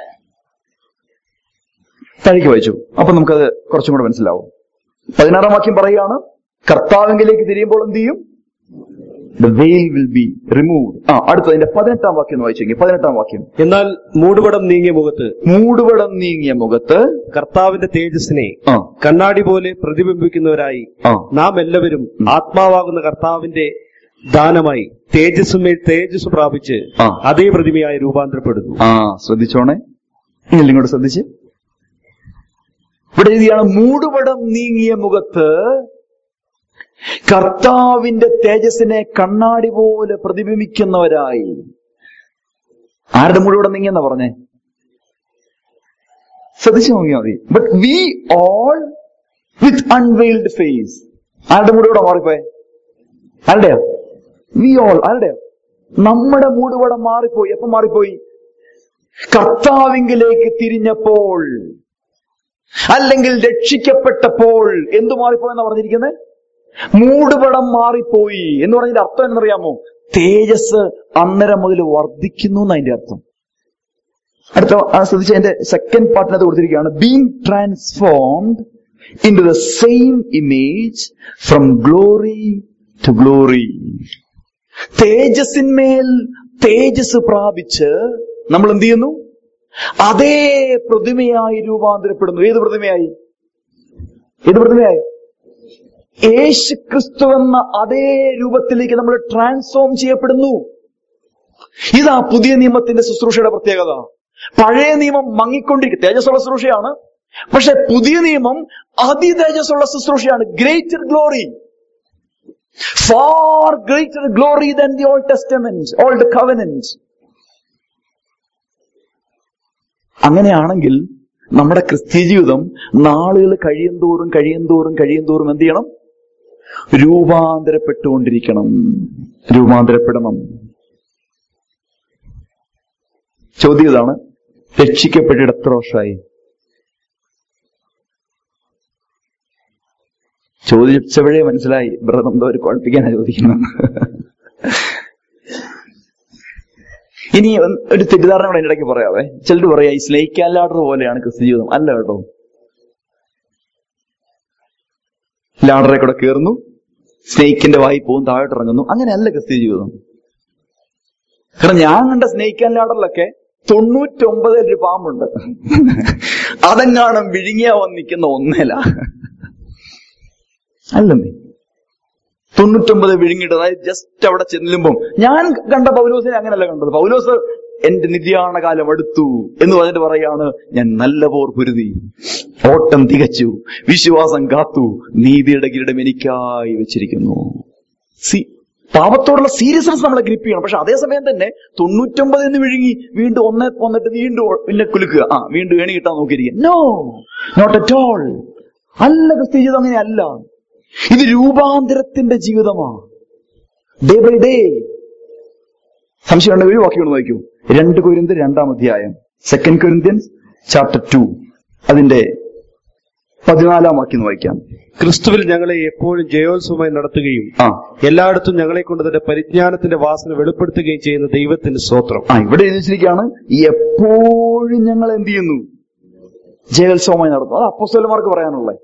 താഴേക്ക് വായിച്ചു അപ്പൊ നമുക്കത് കുറച്ചും കൂടെ മനസ്സിലാവും പതിനാറാം വാക്യം പറയുകയാണ് കർത്താവിങ്കിലേക്ക് തിരിയുമ്പോൾ എന്ത് ചെയ്യും ദ വെയിൽ വിൽ ബി റിമൂവ് ആ അടുത്തതിന്റെ പതിനെട്ടാം വാക്യം ഒന്ന് വായിച്ചെങ്കിൽ പതിനെട്ടാം വാക്യം എന്നാൽ മൂടുപടം നീങ്ങിയ മുഖത്ത് മൂടുപടം നീങ്ങിയ മുഖത്ത് കർത്താവിന്റെ തേജസ്സിനെ ആ കണ്ണാടി പോലെ പ്രതിബിംബിക്കുന്നവരായി ആ നാം എല്ലാവരും ആത്മാവാകുന്ന കർത്താവിന്റെ ദാനമായി തേജസ്സുമേൽ തേജസ് പ്രാപിച്ച് ആ. അതേ പ്രതിമയായി രൂപാന്തരപ്പെടുന്നു ആ ശ്രദ്ധിച്ചോണേ ഇനി ഇങ്ങോട്ട് ശ്രദ്ധിച്ച് ഇവിടെ എഴുതിയാണ് മൂടുപടം നീങ്ങിയ മുഖത്ത് കർത്താവിന്റെ തേജസ്സിനെ കണ്ണാടി പോലെ പ്രതിബിംബിക്കുന്നവരായി ആരുടെ മൂടുപടം നീങ്ങിയെന്നാ പറഞ്ഞേ ശ്രദ്ധിച്ചു നോക്കിയാൽ മതി but we all with unveiled face ആരുടെ മൂടുപടം മാറിപ്പോയെ ആരുടെയോ വി ഓൾ ആരുടെയോ നമ്മുടെ മൂടുപടം മാറിപ്പോയി എപ്പം മാറിപ്പോയി കർത്താവിങ്കിലേക്ക് തിരിഞ്ഞപ്പോൾ അല്ലെങ്കിൽ രക്ഷിക്കപ്പെട്ടപ്പോൾ എന്തു മാറിപ്പോയെന്നാ പറഞ്ഞിരിക്കുന്നത് മൂടുപടം മാറിപ്പോയി എന്ന് പറഞ്ഞതിന്റെ അർത്ഥം എന്നറിയാമോ തേജസ് അന്നേരം മുതൽ വർദ്ധിക്കുന്നു എന്നതിന്റെ അർത്ഥം അടുത്ത ആ ശ്രദ്ധിച്ച എന്റെ സെക്കൻഡ് പാർട്ടിനകത്ത് കൊടുത്തിരിക്കുകയാണ് being transformed into the same image from glory to glory തേജസ്സിന്മേൽ തേജസ് പ്രാപിച്ച് നമ്മൾ എന്ത് ചെയ്യുന്നു അതേ പ്രതിമയായി രൂപാന്തരപ്പെടുന്നു ഏത് പ്രതിമയായി ഏത് പ്രതിമയായി യേശു ക്രിസ്തു എന്ന അതേ രൂപത്തിലേക്ക് നമ്മൾ ട്രാൻസ്ഫോം ചെയ്യപ്പെടുന്നു ഇതാ പുതിയ നിയമത്തിന്റെ ശുശ്രൂഷയുടെ പ്രത്യേകത പഴയ നിയമം മങ്ങിക്കൊണ്ടിരിക്കും തേജസ്സുള്ള ശുശ്രൂഷയാണ് പക്ഷെ പുതിയ നിയമം അതിതേജസ്സുള്ള ശുശ്രൂഷയാണ് greater glory far greater glory than the Old Testament, Old Covenant. അങ്ങനെയാണെങ്കിൽ നമ്മുടെ ക്രിസ്ത്യ ജീവിതം നാളുകൾ കഴിയുന്തോറും കഴിയുന്തോറും കഴിയുന്തോറും എന്ത് ചെയ്യണം രൂപാന്തരപ്പെട്ടുകൊണ്ടിരിക്കണം രൂപാന്തരപ്പെടണം ചോദ്യം ഇതാണ് രക്ഷിക്കപ്പെട്ടിട്ട് എത്ര വർഷമായി ചോദിച്ചപ്പോഴേ മനസ്സിലായി ബ്രദർ എന്തോ ഒരു കുഴപ്പിക്കാനാ ചോദിക്കുന്നത് ഇനി ഒന്ന് ഒരു തെറ്റിദ്ധാരണ കൂടെ ഇടയ്ക്ക് പറയാവേ ചിലർ പറയാ ഈ സ്നേക്ക് ലാഡർ പോലെയാണ് ക്രിസ്തു ജീവിതം അല്ല കേട്ടോ ലാഡറെ കൂടെ കയറുന്നു സ്നേക്കിന്റെ വായി പോകും താഴോട്ട് ഇറങ്ങുന്നു അങ്ങനെയല്ല ക്രിസ്തു ജീവിതം കാരണം ഞാൻ കണ്ട സ്നേക്ക് ആൻഡ് ലാഡറിലൊക്കെ തൊണ്ണൂറ്റൊമ്പതിൽ ഒരു പാമ്പുണ്ട് അതെങ്ങാണം വിഴുങ്ങിയാ വന്ന് നിൽക്കുന്ന ഒന്നേല അല്ലെന്നേ തൊണ്ണൂറ്റൊമ്പത് വിഴുങ്ങിയിട്ട് അതായത് ജസ്റ്റ് അവിടെ ചെല്ലുമ്പം ഞാൻ കണ്ട പൗലോസിനെ അങ്ങനെയല്ല കണ്ടത് പൗലോസ് എന്റെ നിര്യാണ കാലം അടുത്തു എന്ന് പറഞ്ഞിട്ട് പറയാണ് ഞാൻ നല്ല പോർ പൊരുതി ഓട്ടം തികച്ചു വിശ്വാസം കാത്തു നീതിയുടെ കിരീടം എനിക്കായി വെച്ചിരിക്കുന്നു സി പാപത്തോടുള്ള സീരിയസ്നെസ് നമ്മളെ ഗ്രിപ്പ് ചെയ്യണം പക്ഷെ അതേസമയം തന്നെ തൊണ്ണൂറ്റൊമ്പത് എന്ന് വിഴുങ്ങി വീണ്ടും ഒന്നേ വന്നിട്ട് വീണ്ടും പിന്നെ കുലുക്കുക ആ വീണ്ടും ഏണി കിട്ടാൻ നോക്കിയിരിക്കുക നോ നോട്ട് അറ്റ് ഓൾ അല്ല ക്രിസ്ത്യ ജീവിതം അങ്ങനെയല്ല ഇത് രൂപാന്തരത്തിന്റെ ജീവിതമാണ് ഡേ ബൈ ഡേ സംശയം ഉണ്ടെങ്കിൽ വാക്യം നോക്കൂ രണ്ട് കുരിന്ത് രണ്ടാം അധ്യായം സെക്കൻഡ് കുരിന്ത്യൻസ് ചാപ്റ്റർ ടു അതിന്റെ പതിനാലാം വാക്യം ഒന്ന് വായിക്കാം ക്രിസ്തുവിൽ ഞങ്ങളെ എപ്പോഴും ജയോത്സവമായി നടത്തുകയും ആ എല്ലായിടത്തും ഞങ്ങളെ കൊണ്ട് തന്റെ പരിജ്ഞാനത്തിന്റെ വാസന വെളിപ്പെടുത്തുകയും ചെയ്യുന്ന ദൈവത്തിന് സ്തോത്രം ആ ഇവിടെ എഴുതി വെച്ചിരിക്കുകയാണ് എപ്പോഴും ഞങ്ങൾ എന്ത് ചെയ്യുന്നു ജയോത്സവമായി നടത്തും അത് അപ്പോസ്തലന്മാർക്ക് പറയാനുള്ളത്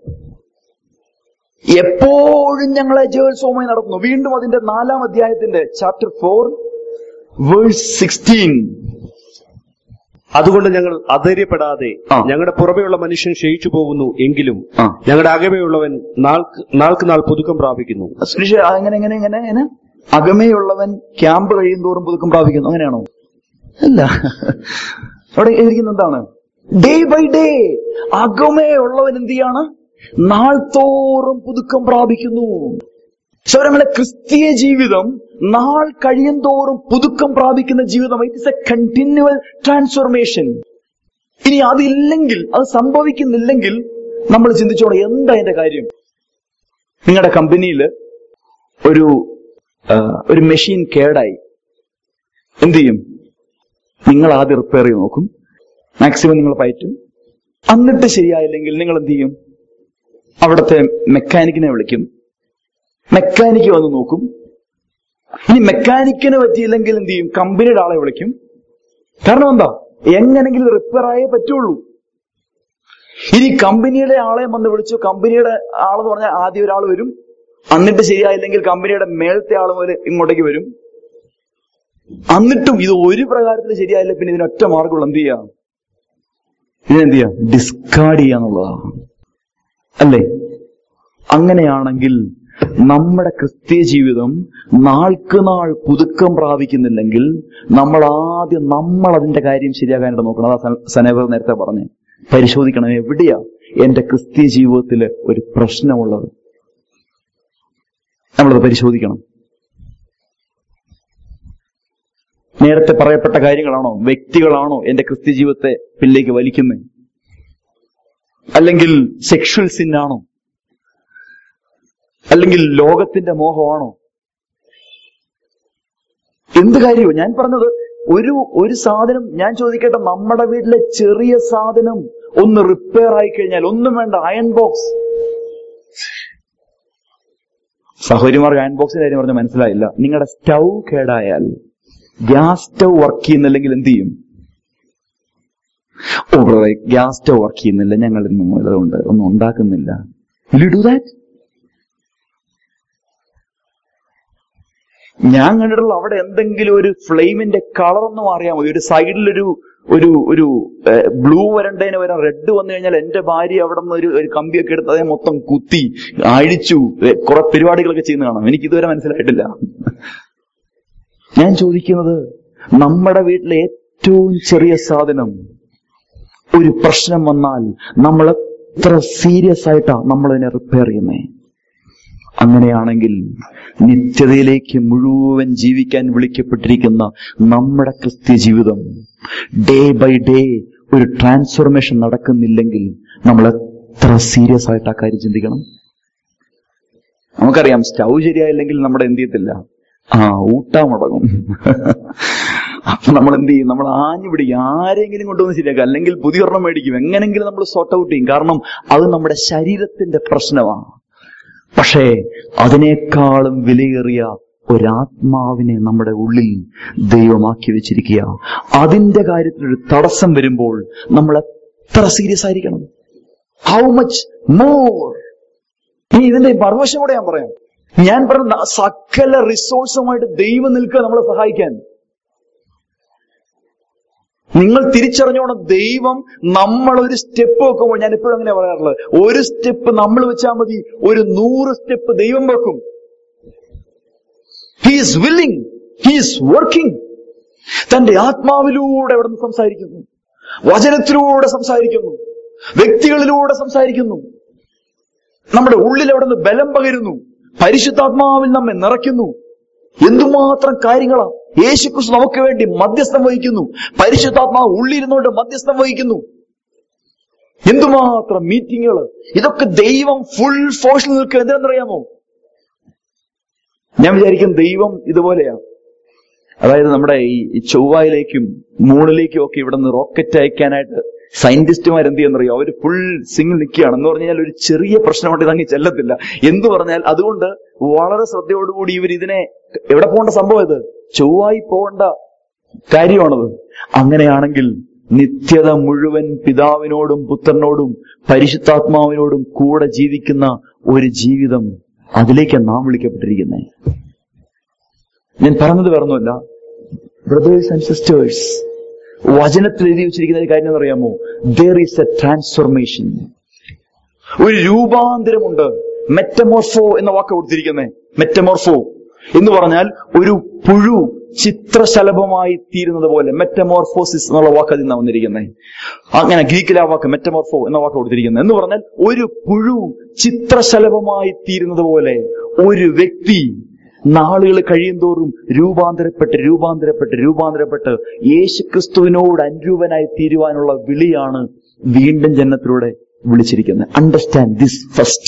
എപ്പോഴും ഞങ്ങളെ ജയോത്സവമായി നടത്തുന്നു വീണ്ടും അതിന്റെ നാലാം അധ്യായത്തിന്റെ ചാപ്റ്റർ ഫോർ വേഴ്സ് സിക്സ്റ്റീൻ അതുകൊണ്ട് ഞങ്ങൾ അധൈര്യപ്പെടാതെ ആ. ഞങ്ങളുടെ പുറമെയുള്ള മനുഷ്യൻ ക്ഷയിച്ചു പോകുന്നു എങ്കിലും ആ ഞങ്ങളുടെ അകമയുള്ളവൻ നാൾക്ക് നാൾക്ക് നാൾ പുതുക്കം പ്രാപിക്കുന്നു സുരേഷ് എങ്ങനെ എങ്ങനെ എങ്ങനെ എങ്ങനെ അകമേയുള്ളവൻ ക്യാമ്പ് കഴിയുന്തോറും പുതുക്കം പ്രാപിക്കുന്നു അങ്ങനെയാണോ അല്ല അവിടെ എഴുതിയിരിക്കുന്നത് എന്താണ് ഡേ ബൈ ഡേ അകമേയുള്ളവൻ എന്ത് ചെയ്യാണ് നാൾ തോറും പുതുക്കം പ്രാപിക്കുന്നു സൗരങ്ങളെ ക്രിസ്തീയ ജീവിതം നാൾ കഴിയുന്തോറും പുതുക്കം പ്രാപിക്കുന്ന ജീവിതം it is a continual transformation ഇനി അതില്ലെങ്കിൽ അത് സംഭവിക്കുന്നില്ലെങ്കിൽ നമ്മൾ ചിന്തിച്ചോണം എന്താ അതിന്റെ കാര്യം നിങ്ങളുടെ കമ്പനിയിൽ ഒരു ആ, ഒരു മെഷീൻ കേടായി എന്ത് ചെയ്യും നിങ്ങൾ ആദ്യം റിപ്പയർ ചെയ്ത് നോക്കും മാക്സിമം നിങ്ങൾ പയറ്റും എന്നിട്ട് ശരിയായില്ലെങ്കിൽ നിങ്ങൾ എന്ത് ചെയ്യും അവിടുത്തെ മെക്കാനിക്കിനെ വിളിക്കും മെക്കാനിക്ക് വന്ന് നോക്കും ഇനി മെക്കാനിക്കിന് പറ്റിയില്ലെങ്കിൽ എന്ത് ചെയ്യും കമ്പനിയുടെ ആളെ വിളിക്കും കാരണം എന്താ എങ്ങനെങ്കിലും റിപ്പയർ ആയേ പറ്റുള്ളൂ ഇനി കമ്പനിയുടെ ആളെ വന്ന് വിളിച്ചു കമ്പനിയുടെ ആളെന്ന് പറഞ്ഞാൽ ആദ്യം ഒരാൾ വരും എന്നിട്ട് ശരിയായില്ലെങ്കിൽ കമ്പനിയുടെ മേളത്തെ ആൾ മുതൽ ഇങ്ങോട്ടേക്ക് വരും എന്നിട്ടും ഇത് ഒരു പ്രകാരത്തിൽ ശരിയായില്ല പിന്നെ ഇതിനൊറ്റ മാർഗമുള്ള എന്ത് ചെയ്യാ ഇതിനെന്ത് ചെയ്യാ ഡിസ്കാർഡ് ചെയ്യാന്നുള്ളതാ അല്ലേ അങ്ങനെയാണെങ്കിൽ നമ്മുടെ ക്രിസ്തീയ ജീവിതം നാൾക്ക് നാൾ പുതുക്കം പ്രാപിക്കുന്നില്ലെങ്കിൽ നമ്മൾ ആദ്യം നമ്മൾ അതിന്റെ കാര്യം ശരിയാക്കാനായിട്ട് നോക്കണം അതാ സന- സനേവർ നേരത്തെ പറഞ്ഞേ പരിശോധിക്കണം എവിടെയാ എന്റെ ക്രിസ്തീയ ജീവിതത്തിൽ ഒരു പ്രശ്നമുള്ളത് നമ്മളത് പരിശോധിക്കണം നേരത്തെ പറയപ്പെട്ട കാര്യങ്ങളാണോ വ്യക്തികളാണോ എന്റെ ക്രിസ്ത്യ ജീവിതത്തെ പിന്നിലേക്ക് വലിക്കുന്നത് അല്ലെങ്കിൽ സെക്ഷൽ സിന്നാണോ അല്ലെങ്കിൽ ലോകത്തിന്റെ മോഹമാണോ എന്ത് കാര്യമോ ഞാൻ പറഞ്ഞത് ഒരു ഒരു സാധനം ഞാൻ ചോദിക്കട്ടെ നമ്മുടെ വീട്ടിലെ ചെറിയ സാധനം ഒന്ന് റിപ്പയർ ആയി കഴിഞ്ഞാൽ ഒന്നും വേണ്ട അയൺ ബോക്സ് സഹോദരിമാർക്ക് അയൺ ബോക്സിന്റെ കാര്യം പറഞ്ഞാൽ മനസ്സിലായില്ല നിങ്ങളുടെ സ്റ്റൗ കേടായാൽ ഗ്യാസ് സ്റ്റൗ വർക്ക് ചെയ്യുന്നില്ലെങ്കിൽ എന്ത് ചെയ്യും ഓ ബ്രദറെ ഗ്യാസ് സ്റ്റൗ വർക്ക് ചെയ്യുന്നില്ല ഞങ്ങൾ ഇന്ന് മുതൽ അതുകൊണ്ട് ഒന്നും ഉണ്ടാക്കുന്നില്ല വിൽ ഡു ദാറ്റ് ഞാൻ കണ്ടിട്ടുള്ള അവിടെ എന്തെങ്കിലും ഒരു ഫ്ലെയിമിന്റെ കളർ ഒന്ന് മാറിയാൽ മതി ഒരു സൈഡിലൊരു ഒരു ഒരു ബ്ലൂ വരണ്ടതിന് വരാൻ റെഡ് വന്നു കഴിഞ്ഞാൽ എന്റെ ഭാര്യ അവിടെ നിന്ന് ഒരു ഒരു കമ്പിയൊക്കെ എടുത്ത് അതേ മൊത്തം കുത്തി അഴിച്ചു ഏ, കുറെ പരിപാടികളൊക്കെ ചെയ്യുന്ന കാണാം എനിക്ക് ഇതുവരെ മനസ്സിലായിട്ടില്ല ഞാൻ ചോദിക്കുന്നത് നമ്മുടെ വീട്ടിലെ ഏറ്റവും ചെറിയ സാധനം ഒരു പ്രശ്നം വന്നാൽ നമ്മൾ എത്ര സീരിയസ് ആയിട്ടാ നമ്മൾ അതിനെ റിപ്പയർ ചെയ്യുന്നേ അങ്ങനെയാണെങ്കിൽ നിത്യതയിലേക്ക് മുഴുവൻ ജീവിക്കാൻ വിളിക്കപ്പെട്ടിരിക്കുന്ന നമ്മുടെ ക്രിസ്ത്യ ജീവിതം ഡേ ബൈ ഡേ ഒരു ട്രാൻസ്ഫോർമേഷൻ നടക്കുന്നില്ലെങ്കിൽ നമ്മൾ എത്ര സീരിയസ് ആയിട്ട് ആ കാര്യം ചിന്തിക്കണം നമുക്കറിയാം സ്റ്റൗ ശരിയായില്ലെങ്കിൽ നമ്മുടെ എന്ത് ചെയ്യത്തില്ല ആ ഊട്ടാ മുടങ്ങും അപ്പൊ നമ്മൾ എന്ത് ചെയ്യും നമ്മൾ ആഞ്ഞു പിടിക്കും ആരെങ്കിലും കൊണ്ടുവന്ന് ശരിയാക്കുക അല്ലെങ്കിൽ പുതിയ ഒരെണ്ണം മേടിക്കും എങ്ങനെങ്കിലും നമ്മൾ സോർട്ട് ഔട്ട് ചെയ്യും കാരണം അത് നമ്മുടെ ശരീരത്തിന്റെ പ്രശ്നമാണ് പക്ഷേ അതിനേക്കാളും വിലയേറിയ ഒരാത്മാവിനെ നമ്മുടെ ഉള്ളിൽ ദൈവമാക്കി വെച്ചിരിക്കുക അതിന്റെ കാര്യത്തിൽ ഒരു തടസ്സം വരുമ്പോൾ നമ്മൾ എത്ര സീരിയസ് ആയിരിക്കണം ഹൗ മച്ച് മോർ ഇനി ഇതിന്റെ മറുവശം കൂടെ ഞാൻ പറയാം ഞാൻ പറഞ്ഞ സകല റിസോഴ്സുമായിട്ട് ദൈവം നിൽക്കുക നമ്മളെ സഹായിക്കാൻ നിങ്ങൾ തിരിച്ചറിഞ്ഞോണം ദൈവം നമ്മൾ ഒരു സ്റ്റെപ്പ് വെക്കുമ്പോൾ ഞാൻ എപ്പോഴും അങ്ങനെ പറയാറുള്ളത് ഒരു സ്റ്റെപ്പ് നമ്മൾ വെച്ചാൽ മതി ഒരു നൂറ് സ്റ്റെപ്പ് ദൈവം വെക്കും ഹീസ് വില്ലിംഗ് ഹീസ് വർക്കിംഗ് തന്റെ ആത്മാവിലൂടെ അവിടെ നിന്ന് സംസാരിക്കുന്നു വചനത്തിലൂടെ സംസാരിക്കുന്നു വ്യക്തികളിലൂടെ സംസാരിക്കുന്നു നമ്മുടെ ഉള്ളിൽ അവിടെ നിന്ന് ബലം പകരുന്നു പരിശുദ്ധാത്മാവിൽ നമ്മെ നിറയ്ക്കുന്നു എന്തുമാത്രം കാര്യങ്ങളാ യേശുക്രിസ്തു നമുക്ക് വേണ്ടി മധ്യസ്ഥം വഹിക്കുന്നു പരിശുദ്ധാത്മാവ് ഉള്ളിരുന്നുകൊണ്ട് മധ്യസ്ഥം വഹിക്കുന്നു എന്തുമാത്രം മീറ്റിങ്ങുകൾ ഇതൊക്കെ ദൈവം ഫുൾ ഫോഴ്സിൽ നിൽക്കുക എന്തിനെന്നറിയാമോ ഞാൻ വിചാരിക്കും ദൈവം ഇതുപോലെയാ അതായത് നമ്മുടെ ഈ ചൊവ്വയിലേക്കും മൂണിലേക്കും ഒക്കെ ഇവിടെ നിന്ന് റോക്കറ്റ് അയക്കാനായിട്ട് സയന്റിസ്റ്റുമാർ എന്ത് ചെയ്യുന്നറിയോ അവർ ഫുൾ സിംഗിൾ നിൽക്കുകയാണ് എന്ന് പറഞ്ഞു കഴിഞ്ഞാൽ ഒരു ചെറിയ പ്രശ്നമായിട്ട് ഇതങ്ങ് ചെല്ലത്തില്ല എന്ന് പറഞ്ഞാൽ അതുകൊണ്ട് വളരെ ശ്രദ്ധയോടുകൂടി ഇവർ ഇതിനെ എവിടെ പോകേണ്ട സംഭവം ഇത് ചൊവ്വായി പോകേണ്ട കാര്യമാണത് അങ്ങനെയാണെങ്കിൽ നിത്യത മുഴുവൻ പിതാവിനോടും പുത്രനോടും പരിശുദ്ധാത്മാവിനോടും കൂടെ ജീവിക്കുന്ന ഒരു ജീവിതം അതിലേക്കാണ് നാം വിളിക്കപ്പെട്ടിരിക്കുന്നത് ഞാൻ പറഞ്ഞത് വേറൊന്നുമല്ല ബ്രദേഴ്സ് ആൻഡ് സിസ്റ്റേഴ്സ് വചനത്തിൽ എഴുതി വെച്ചിരിക്കുന്ന ഒരു കാര്യം അറിയാമോ ദർ ഈസ് എ ട്രാൻസ്ഫോർമേഷൻ ഒരു രൂപാന്തരമുണ്ട് മെറ്റമോർഫോ എന്ന വാക്ക് കൊടുത്തിരിക്കുന്നത് മെറ്റമോർഫോ എന്ന് പറഞ്ഞാൽ ഒരു പുഴു ചിത്രശലഭമായി തീരുന്നത് പോലെ മെറ്റമോർഫോസിസ് എന്നുള്ള വാക്ക് അതിൽ നിന്നാണ് വന്നിരിക്കുന്നത് അങ്ങനെ ഗ്രീക്കിൽ ആ വാക്ക് മെറ്റമോർഫോ എന്ന വാക്ക് കൊടുത്തിരിക്കുന്നത് എന്ന് പറഞ്ഞാൽ ഒരു പുഴു ചിത്രശലഭമായി തീരുന്നത് പോലെ ഒരു വ്യക്തി നാളുകൾ കഴിയുന്തോറും രൂപാന്തരപ്പെട്ട് രൂപാന്തരപ്പെട്ട് രൂപാന്തരപ്പെട്ട് യേശുക്രിസ്തുവിനോട് അനുരൂപനായി തീരുവാനുള്ള വിളിയാണ് വീണ്ടും ജനനത്തിലൂടെ വിളിച്ചിരിക്കുന്നത് അണ്ടർസ്റ്റാൻഡ് ദിസ് ഫസ്റ്റ്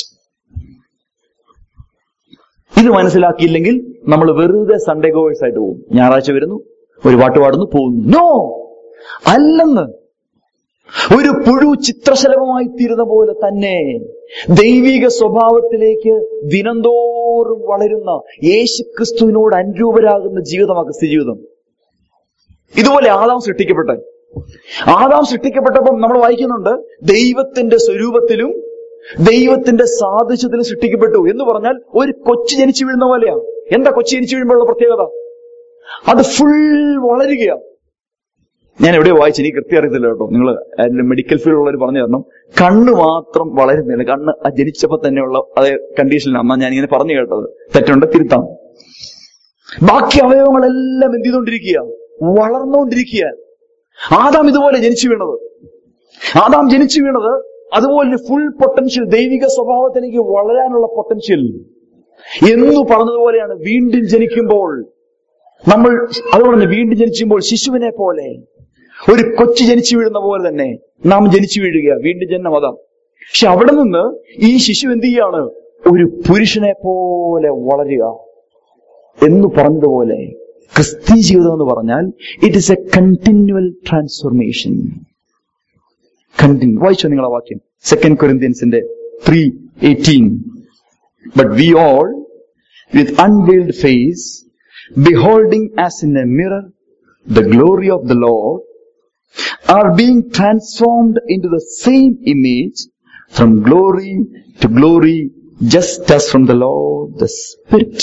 ഇത് മനസ്സിലാക്കിയില്ലെങ്കിൽ നമ്മൾ വെറുതെ സൺഡേ ഗോവേഴ്സ് ആയിട്ട് പോകും ഞായറാഴ്ച വരുന്നു ഒരു പാട്ട് പാടുന്നു പോകുന്നു നോ അല്ലെന്ന് ഒരു പുഴു ചിത്രശലഭമായി തീരുന്ന പോലെ തന്നെ ദൈവിക സ്വഭാവത്തിലേക്ക് ദിനംതോറും വളരുന്ന യേശുക്രിസ്തുവിനോട് അനുരൂപരാകുന്ന ജീവിതമാണ് ജീവിതം ഇതുപോലെ ആദാം സൃഷ്ടിക്കപ്പെട്ടെ ആദാം സൃഷ്ടിക്കപ്പെട്ടപ്പം നമ്മൾ വായിക്കുന്നുണ്ട് ദൈവത്തിന്റെ സ്വരൂപത്തിലും ദൈവത്തിന്റെ സാദൃശ്യത്തിലും സൃഷ്ടിക്കപ്പെട്ടു എന്ന് പറഞ്ഞാൽ ഒരു കൊച്ചു ജനിച്ചു വീഴുന്ന പോലെയാണ് എന്താ കൊച്ചു ജനിച്ചു വീഴുമ്പോഴുള്ള പ്രത്യേകത അത് ഫുൾ വളരുകയാണ് ഞാൻ എവിടെയോ വായിച്ചു എനിക്ക് കൃത്യം അറിയത്തില്ല കേട്ടോ നിങ്ങൾ മെഡിക്കൽ ഫീൽഡിലുള്ളവർ പറഞ്ഞു തരണം കണ്ണ് മാത്രം വളരുന്നില്ല കണ്ണ് ആ ജനിച്ചപ്പോ തന്നെയുള്ള അതേ കണ്ടീഷനിലാണ് ഞാൻ ഇങ്ങനെ പറഞ്ഞു കേട്ടത് തെറ്റുണ്ട് തിരുത്താം ബാക്കി അവയവങ്ങളെല്ലാം എന്ത് ചെയ്തുകൊണ്ടിരിക്കുക വളർന്നുകൊണ്ടിരിക്കുക ആദാം ഇതുപോലെ ജനിച്ചു വീണത് ആദാം ജനിച്ചു വീണത് അതുപോലെ ഫുൾ പൊട്ടൻഷ്യൽ ദൈവിക സ്വഭാവത്തിലേക്ക് വളരാനുള്ള പൊട്ടൻഷ്യൽ എന്നു പറഞ്ഞതുപോലെയാണ് വീണ്ടും ജനിക്കുമ്പോൾ നമ്മൾ അതുകൊണ്ട് വീണ്ടും ജനിക്കുമ്പോൾ ശിശുവിനെ പോലെ ഒരു കൊച്ചു ജനിച്ചു വീഴുന്ന പോലെ തന്നെ നാം ജനിച്ചു വീഴുക വീണ്ടും ജന്മം അതാ പക്ഷെ അവിടെ നിന്ന് ഈ ശിശു എന്ത് ചെയ്യാണ് ഒരു പുരുഷനെ പോലെ വളരുക എന്ന് പറഞ്ഞതുപോലെ ക്രിസ്തീയ ജീവിതം എന്ന് പറഞ്ഞാൽ it is a continual transformation continue വായിച്ചോ നിങ്ങളെ വാക്യം സെക്കൻഡ് കൊരിന്ത്യൻസിന്റെ three eighteen but we all with unveiled face beholding as in a mirror the glory of the Lord, are being transformed into the same image from glory to glory, just as from the Lord the Spirit.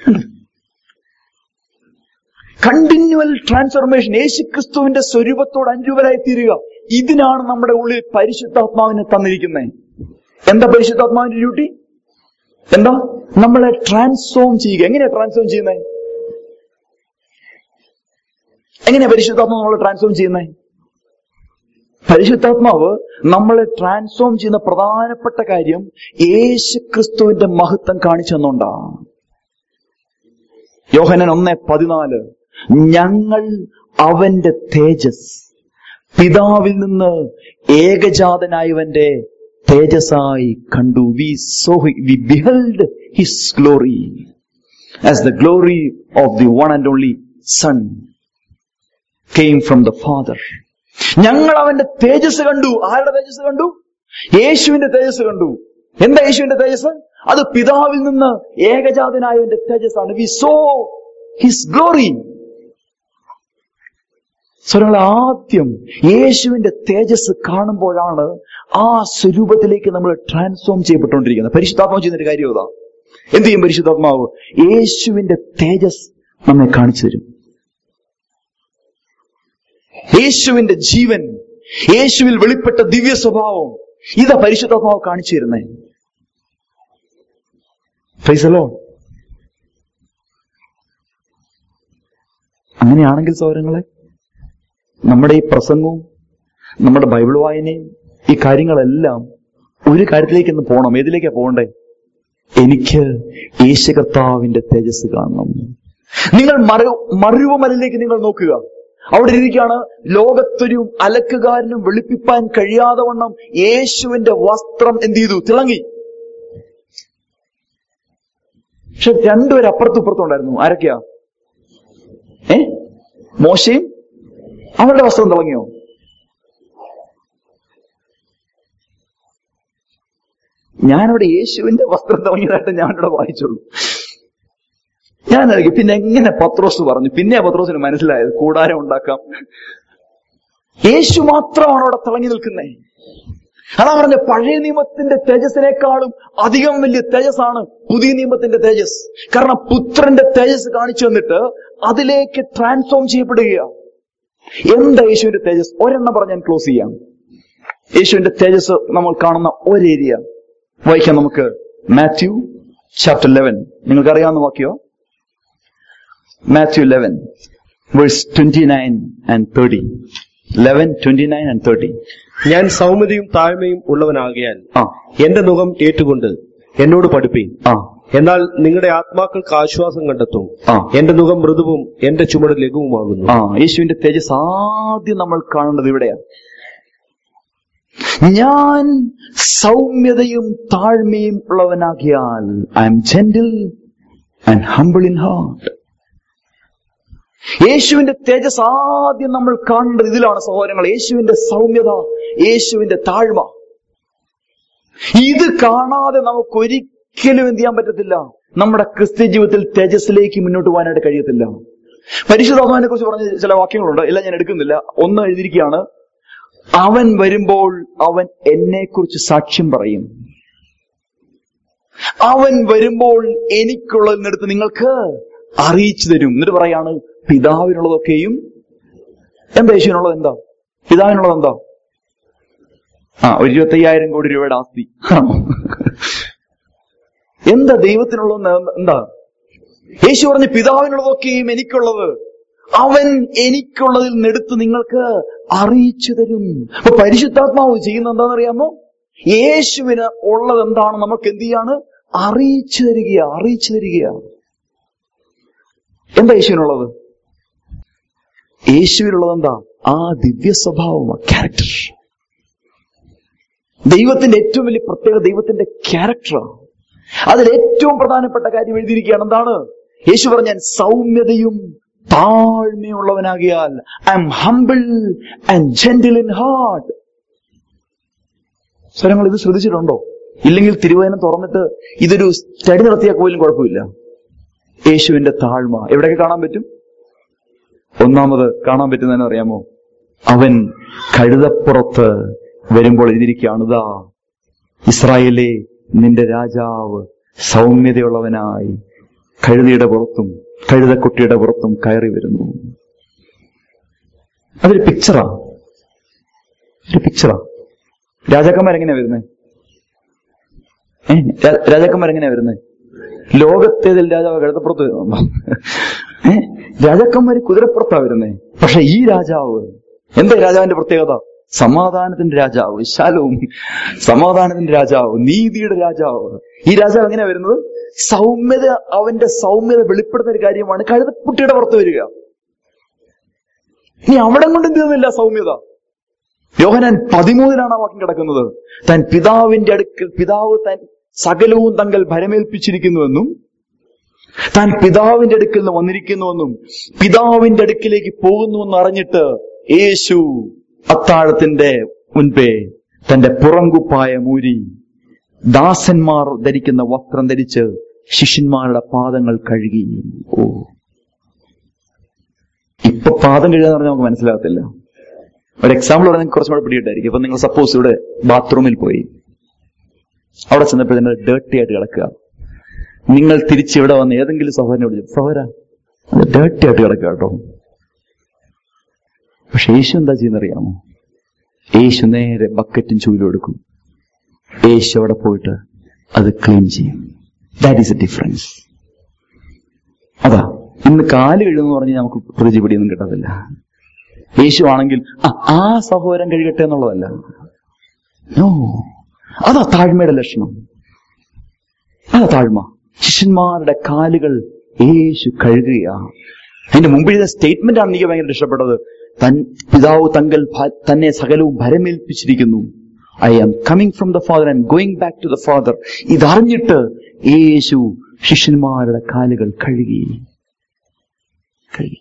Continual transformation യേശുക്രിസ്തുവിന്റെ സ്വരൂപത്തോട് അനുരൂപരായി തീരുക ഇതിനാണ് നമ്മുടെ ഉള്ളിൽ പരിശുദ്ധാത്മാവിനെ തന്നിരിക്കുന്നത് എന്താ പരിശുദ്ധാത്മാവിന്റെ ഡ്യൂട്ടി എന്താ നമ്മളെ ട്രാൻസ്ഫോം ചെയ്യുക എങ്ങനെയാ ട്രാൻസ്ഫോം ചെയ്യുന്നത് എങ്ങനെയാ പരിശുദ്ധാത്മാവ് നമ്മളെ ട്രാൻസ്ഫോം ചെയ്യുന്നത് പരിശുദ്ധാത്മാവ് നമ്മളെ ട്രാൻസ്ഫോം ചെയ്യുന്ന പ്രധാനപ്പെട്ട കാര്യം യേശു ക്രിസ്തുവിന്റെ മഹത്വം കാണിച്ചു തന്നോണ്ടാ യോഹനൻ ഒന്ന് പതിനാല് ഞങ്ങൾ അവന്റെ തേജസ് പിതാവിൽ നിന്ന് ഏകജാതനായവന്റെ തേജസ്സായി കണ്ടു we saw we beheld his glory as the glory of the one and only son came from the father ഞങ്ങൾ അവന്റെ തേജസ് കണ്ടു ആരുടെ തേജസ് കണ്ടു യേശുവിന്റെ തേജസ് കണ്ടു എന്താ യേശുവിന്റെ തേജസ് അത് പിതാവിൽ നിന്ന് ഏകജാതനായവന്റെ തേജസ്സാണ് വി സോ ഹിസ് ഗ്ലോറി സ്വരങ്ങൾ ആദ്യം യേശുവിന്റെ തേജസ് കാണുമ്പോഴാണ് ആ സ്വരൂപത്തിലേക്ക് നമ്മൾ ട്രാൻസ്ഫോം ചെയ്യപ്പെട്ടുകൊണ്ടിരിക്കുന്നത് പരിശുദ്ധാത്മാവ് ചെയ്യുന്ന ഒരു കാര്യം അതാ എന്ത് ചെയ്യും പരിശുദ്ധാത്മാവ് യേശുവിന്റെ തേജസ് നമ്മെ കാണിച്ചു തരും യേശുവിന്റെ ജീവൻ യേശുവിൽ വെളിപ്പെട്ട ദിവ്യ സ്വഭാവം ഇതാ പരിശുദ്ധാത്മാവ് കാണിച്ചു തരുന്നേ ഫൈസലോ അങ്ങനെയാണെങ്കിൽ സൗരങ്ങളെ നമ്മുടെ ഈ പ്രസംഗവും നമ്മുടെ ബൈബിൾ വായനയും ഈ കാര്യങ്ങളെല്ലാം ഒരു കാര്യത്തിലേക്ക് ഒന്ന് പോകണം ഏതിലേക്കാ പോകണ്ടേ എനിക്ക് യേശു കർത്താവിന്റെ തേജസ് കാണണം നിങ്ങൾ മറു മറുവമലിലേക്ക് നിങ്ങൾ നോക്കുക അവിടെ ഇരിക്കുകയാണ് ലോകത്തൊരു അലക്കുകാരനും വെളുപ്പിപ്പാൻ കഴിയാതെ വണ്ണം യേശുവിന്റെ വസ്ത്രം എന്ത് ചെയ്തു തിളങ്ങി പക്ഷെ രണ്ടുപേരും അപ്പുറത്തും ഇപ്പുറത്തും ഉണ്ടായിരുന്നു ആരൊക്കെയാ ഏ മോശയും അവരുടെ വസ്ത്രം തിളങ്ങിയോ ഞാനവിടെ യേശുവിന്റെ വസ്ത്രം തുടങ്ങിയതായിട്ട് ഞാൻ ഇവിടെ വായിച്ചുള്ളൂ ഞാൻ ആലോചിക്കും, പിന്നെ എങ്ങനെ പത്രോസ് പറഞ്ഞു പിന്നെ പത്രോസിന് മനസ്സിലായത് കൂടാരം ഉണ്ടാക്കാം യേശു മാത്രമാണ് അവിടെ തിളങ്ങി നിൽക്കുന്നത് അതാ പറഞ്ഞ പഴയ നിയമത്തിന്റെ തേജസ്സിനേക്കാളും അധികം വലിയ തേജസ്സാണ് പുതിയ നിയമത്തിന്റെ തേജസ് കാരണം പുത്രന്റെ തേജസ് കാണിച്ചു വന്നിട്ട് അതിലേക്ക് ട്രാൻസ്ഫോം ചെയ്യപ്പെടുകയാണ് എന്താ യേശുവിന്റെ തേജസ് ഒരെണ്ണം പറഞ്ഞ് ഞാൻ ക്ലോസ് ചെയ്യാം യേശുവിന്റെ തേജസ് നമ്മൾ കാണുന്ന ഒരു ഏരിയ വായിക്കാം നമുക്ക് മാത്യു ചാപ്റ്റർ ലെവൻ നിങ്ങൾക്ക് അറിയാവുന്ന വാക്യോ Matthew eleven verse twenty nine and thirty eleven twenty nine and thirty ഞാൻ സൗമ്യതയും താഴ്മയും ഉള്ളവനാകിയാൽ ആ എന്റെ മുഖം ഏറ്റുകൊണ്ട് എന്നോട് പഠിപ്പീൻ ആ എന്നാൽ നിങ്ങളുടെ ആത്മാക്കൾക്ക് ആശ്വാസം കണ്ടെത്തും ആ എന്റെ മുഖം മൃദുവും എന്റെ ചുമട് ലഘുവുമാകുന്നു ആ യേശുവിന്റെ തേജസ് ആദ്യം നമ്മൾ കാണേണ്ടത് ഇവിടെയാണ് ഞാൻ സൗമ്യതയും താഴ്മയും ഉള്ളവനാകിയാൽ I am gentle and humble in heart യേശുവിന്റെ തേജസ് ആദ്യം നമ്മൾ കാണേണ്ടത് ഇതിലാണ് സഹോദരങ്ങൾ യേശുവിന്റെ സൗമ്യത യേശുവിന്റെ താഴ്മ ഇത് കാണാതെ നമുക്ക് ഒരിക്കലും എന്ത് ചെയ്യാൻ പറ്റത്തില്ല നമ്മുടെ ക്രിസ്ത്യ ജീവിതത്തിൽ തേജസ്സിലേക്ക് മുന്നോട്ട് പോകാനായിട്ട് കഴിയത്തില്ല പരിശുദ്ധാത്മാവിനെ കുറിച്ച് പറഞ്ഞ ചില വാക്യങ്ങളുണ്ട് എല്ലാം ഞാൻ എടുക്കുന്നില്ല ഒന്ന് എഴുതിയിരിക്കുകയാണ് അവൻ വരുമ്പോൾ അവൻ എന്നെ കുറിച്ച് സാക്ഷ്യം പറയും അവൻ വരുമ്പോൾ എനിക്കുള്ളതിനടുത്ത് നിങ്ങൾക്ക് അറിയിച്ചു തരും എന്നിട്ട് പറയാണ് പിതാവിനുള്ളതൊക്കെയും എന്താ യേശുവിനുള്ളത് എന്താ പിതാവിനുള്ളത് എന്താ ആ ഒരു ഇരുപത്തയ്യായിരം കോടി രൂപയുടെ ആസ്തി ആണോ എന്താ ദൈവത്തിനുള്ളത് എന്താ യേശു പറഞ്ഞ പിതാവിനുള്ളതൊക്കെയും എനിക്കുള്ളത് അവൻ എനിക്കുള്ളതിൽ നിന്നെടുത്ത് നിങ്ങൾക്ക് അറിയിച്ചു തരും അപ്പൊ പരിശുദ്ധാത്മാവ് ചെയ്യുന്ന എന്താണെന്നറിയാമോ യേശുവിന് ഉള്ളത് എന്താണ് നമുക്ക് എന്ത് ചെയ്യാണ് അറിയിച്ചു തരിക അറിയിച്ചു തരിക എന്താ യേശുവിനുള്ളത് യേശുവിനുള്ളത് എന്താ ആ ദിവ്യ സ്വഭാവമാണ് ക്യാരക്ടർ ദൈവത്തിന്റെ ഏറ്റവും വലിയ പ്രത്യേകത ദൈവത്തിന്റെ ക്യാരക്ടറാണ് അതിൽ ഏറ്റവും പ്രധാനപ്പെട്ട കാര്യം എഴുതിയിരിക്കുകയാണ് എന്താണ് യേശു പറഞ്ഞ സൗമ്യതയും താഴ്മയുള്ളവനാകിയാൽ I am humble and gentle in heart സ്വരങ്ങൾ ഇത് ശ്രദ്ധിച്ചിട്ടുണ്ടോ ഇല്ലെങ്കിൽ തിരുവചനം തുറന്നിട്ട് ഇതൊരു സ്റ്റഡി നടത്തിയാൽ പോലും കുഴപ്പമില്ല യേശുവിന്റെ താഴ്മ എവിടെയൊക്കെ കാണാൻ പറ്റും ഒന്നാമത് കാണാൻ പറ്റുന്നതെന്ന് അറിയാമോ അവൻ കഴുതപ്പുറത്ത് വരുമ്പോൾ എഴുതിയിരിക്കുകയാണ് ഇതാ ഇസ്രായേലെ നിന്റെ രാജാവ് സൗമ്യതയുള്ളവനായി കഴുതയുടെ പുറത്തും കഴുതക്കുട്ടിയുടെ പുറത്തും കയറി വരുന്നു അതൊരു പിക്ചറാ ഒരു പിക്ചറാ രാജാക്കന്മാരെങ്ങനെയാ വരുന്നത് ഏ രാജാക്കന്മാരെങ്ങനെയാ വരുന്നത് ലോകത്തേതിൽ രാജാവ് കഴുതപ്പുറത്ത് ഏ രാജാക്കന്മാര് കുതിരപ്പുറത്താ വരുന്നേ പക്ഷെ ഈ രാജാവ് എന്താ രാജാവിന്റെ പ്രത്യേകത സമാധാനത്തിന്റെ രാജാവ് വിശാലവും സമാധാനത്തിന്റെ രാജാവ് നീതിയുടെ രാജാവ് ഈ രാജാവ് എങ്ങനെയാ വരുന്നത് സൗമ്യത അവന്റെ സൗമ്യത വെളിപ്പെടുന്ന ഒരു കാര്യമാണ് കഴുതക്കുട്ടിയുടെ പുറത്ത് വരിക ഇനി അവിടെ കൊണ്ട് എന്ത് ചെയ്യുന്നില്ല സൗമ്യത യോഹനാൻ പതിമൂന്നിലാണ് ആ വാക്യം കിടക്കുന്നത് താൻ പിതാവിന്റെ അടുക്കൽ പിതാവ് താൻ സകലവും തങ്ങൾ ഭരമേൽപ്പിച്ചിരിക്കുന്നുവെന്നും താൻ പിതാവിന്റെ അടുക്കൽ നിന്ന് വന്നിരിക്കുന്നുവെന്നും പിതാവിന്റെ അടുക്കിലേക്ക് പോകുന്നുവെന്ന് അറിഞ്ഞിട്ട് യേശു അത്താഴത്തിന്റെ മുൻപേ തന്റെ പുറങ്കുപ്പായ മൂരി ദാസന്മാർ ധരിക്കുന്ന വസ്ത്രം ധരിച്ച് ശിഷ്യന്മാരുടെ പാദങ്ങൾ കഴുകി ഓ ഇപ്പൊ പാദം കഴുകാന്ന് പറഞ്ഞാൽ നമുക്ക് മനസ്സിലാകത്തില്ല ഒരു എക്സാമ്പിൾ പറഞ്ഞാൽ കുറച്ചും കൂടെ പിടിയിട്ടായിരിക്കും ഇപ്പൊ നിങ്ങൾ സപ്പോസ് ഇവിടെ ബാത്റൂമിൽ പോയി അവിടെ ചെന്നപ്പോൾ തന്നെ ഡേർട്ടി ആയിട്ട് കിടക്കുക നിങ്ങൾ തിരിച്ച് ഇവിടെ വന്ന് ഏതെങ്കിലും സഹോദരനോട് ചോദിച്ചു സഹോദര അത് ഡേർട്ടി ആയിട്ട് കിടക്കുക കേട്ടോ പക്ഷെ യേശു എന്താ ചെയ്യുന്നറിയാമോ യേശു നേരെ ബക്കറ്റും ചൂലും എടുക്കും യേശു അവിടെ പോയിട്ട് അത് ക്ലീൻ ചെയ്യും ദാറ്റ് ഈസ് എ ഡിഫറൻസ് അതാ ഇന്ന് കാല് കഴുകുന്നു പറഞ്ഞ് നമുക്ക് പ്രതിപിടിയൊന്നും കിട്ടത്തില്ല യേശു ആണെങ്കിൽ ആ, ആ സഹോദരൻ കഴുകട്ടെ എന്നുള്ളതല്ല നോ അതാ താഴ്മയുടെ ലക്ഷണം അതാ താഴ്മ ശിഷ്യന്മാരുടെ കാലുകൾ യേശു കഴുകുക അതിന്റെ മുമ്പ് ചെയ്ത സ്റ്റേറ്റ്മെന്റ് ആണ് എനിക്ക് ഭയങ്കര ഇഷ്ടപ്പെട്ടത് തൻ പിതാവ് തങ്കൽ ഭ- തന്നെ സകലവും ഭരമേൽപ്പിച്ചിരിക്കുന്നു I am coming from the father and going back to the father ഇതറിഞ്ഞിട്ട് യേശു ശിഷ്യന്മാരുടെ കാലുകൾ കഴുകി കഴുകി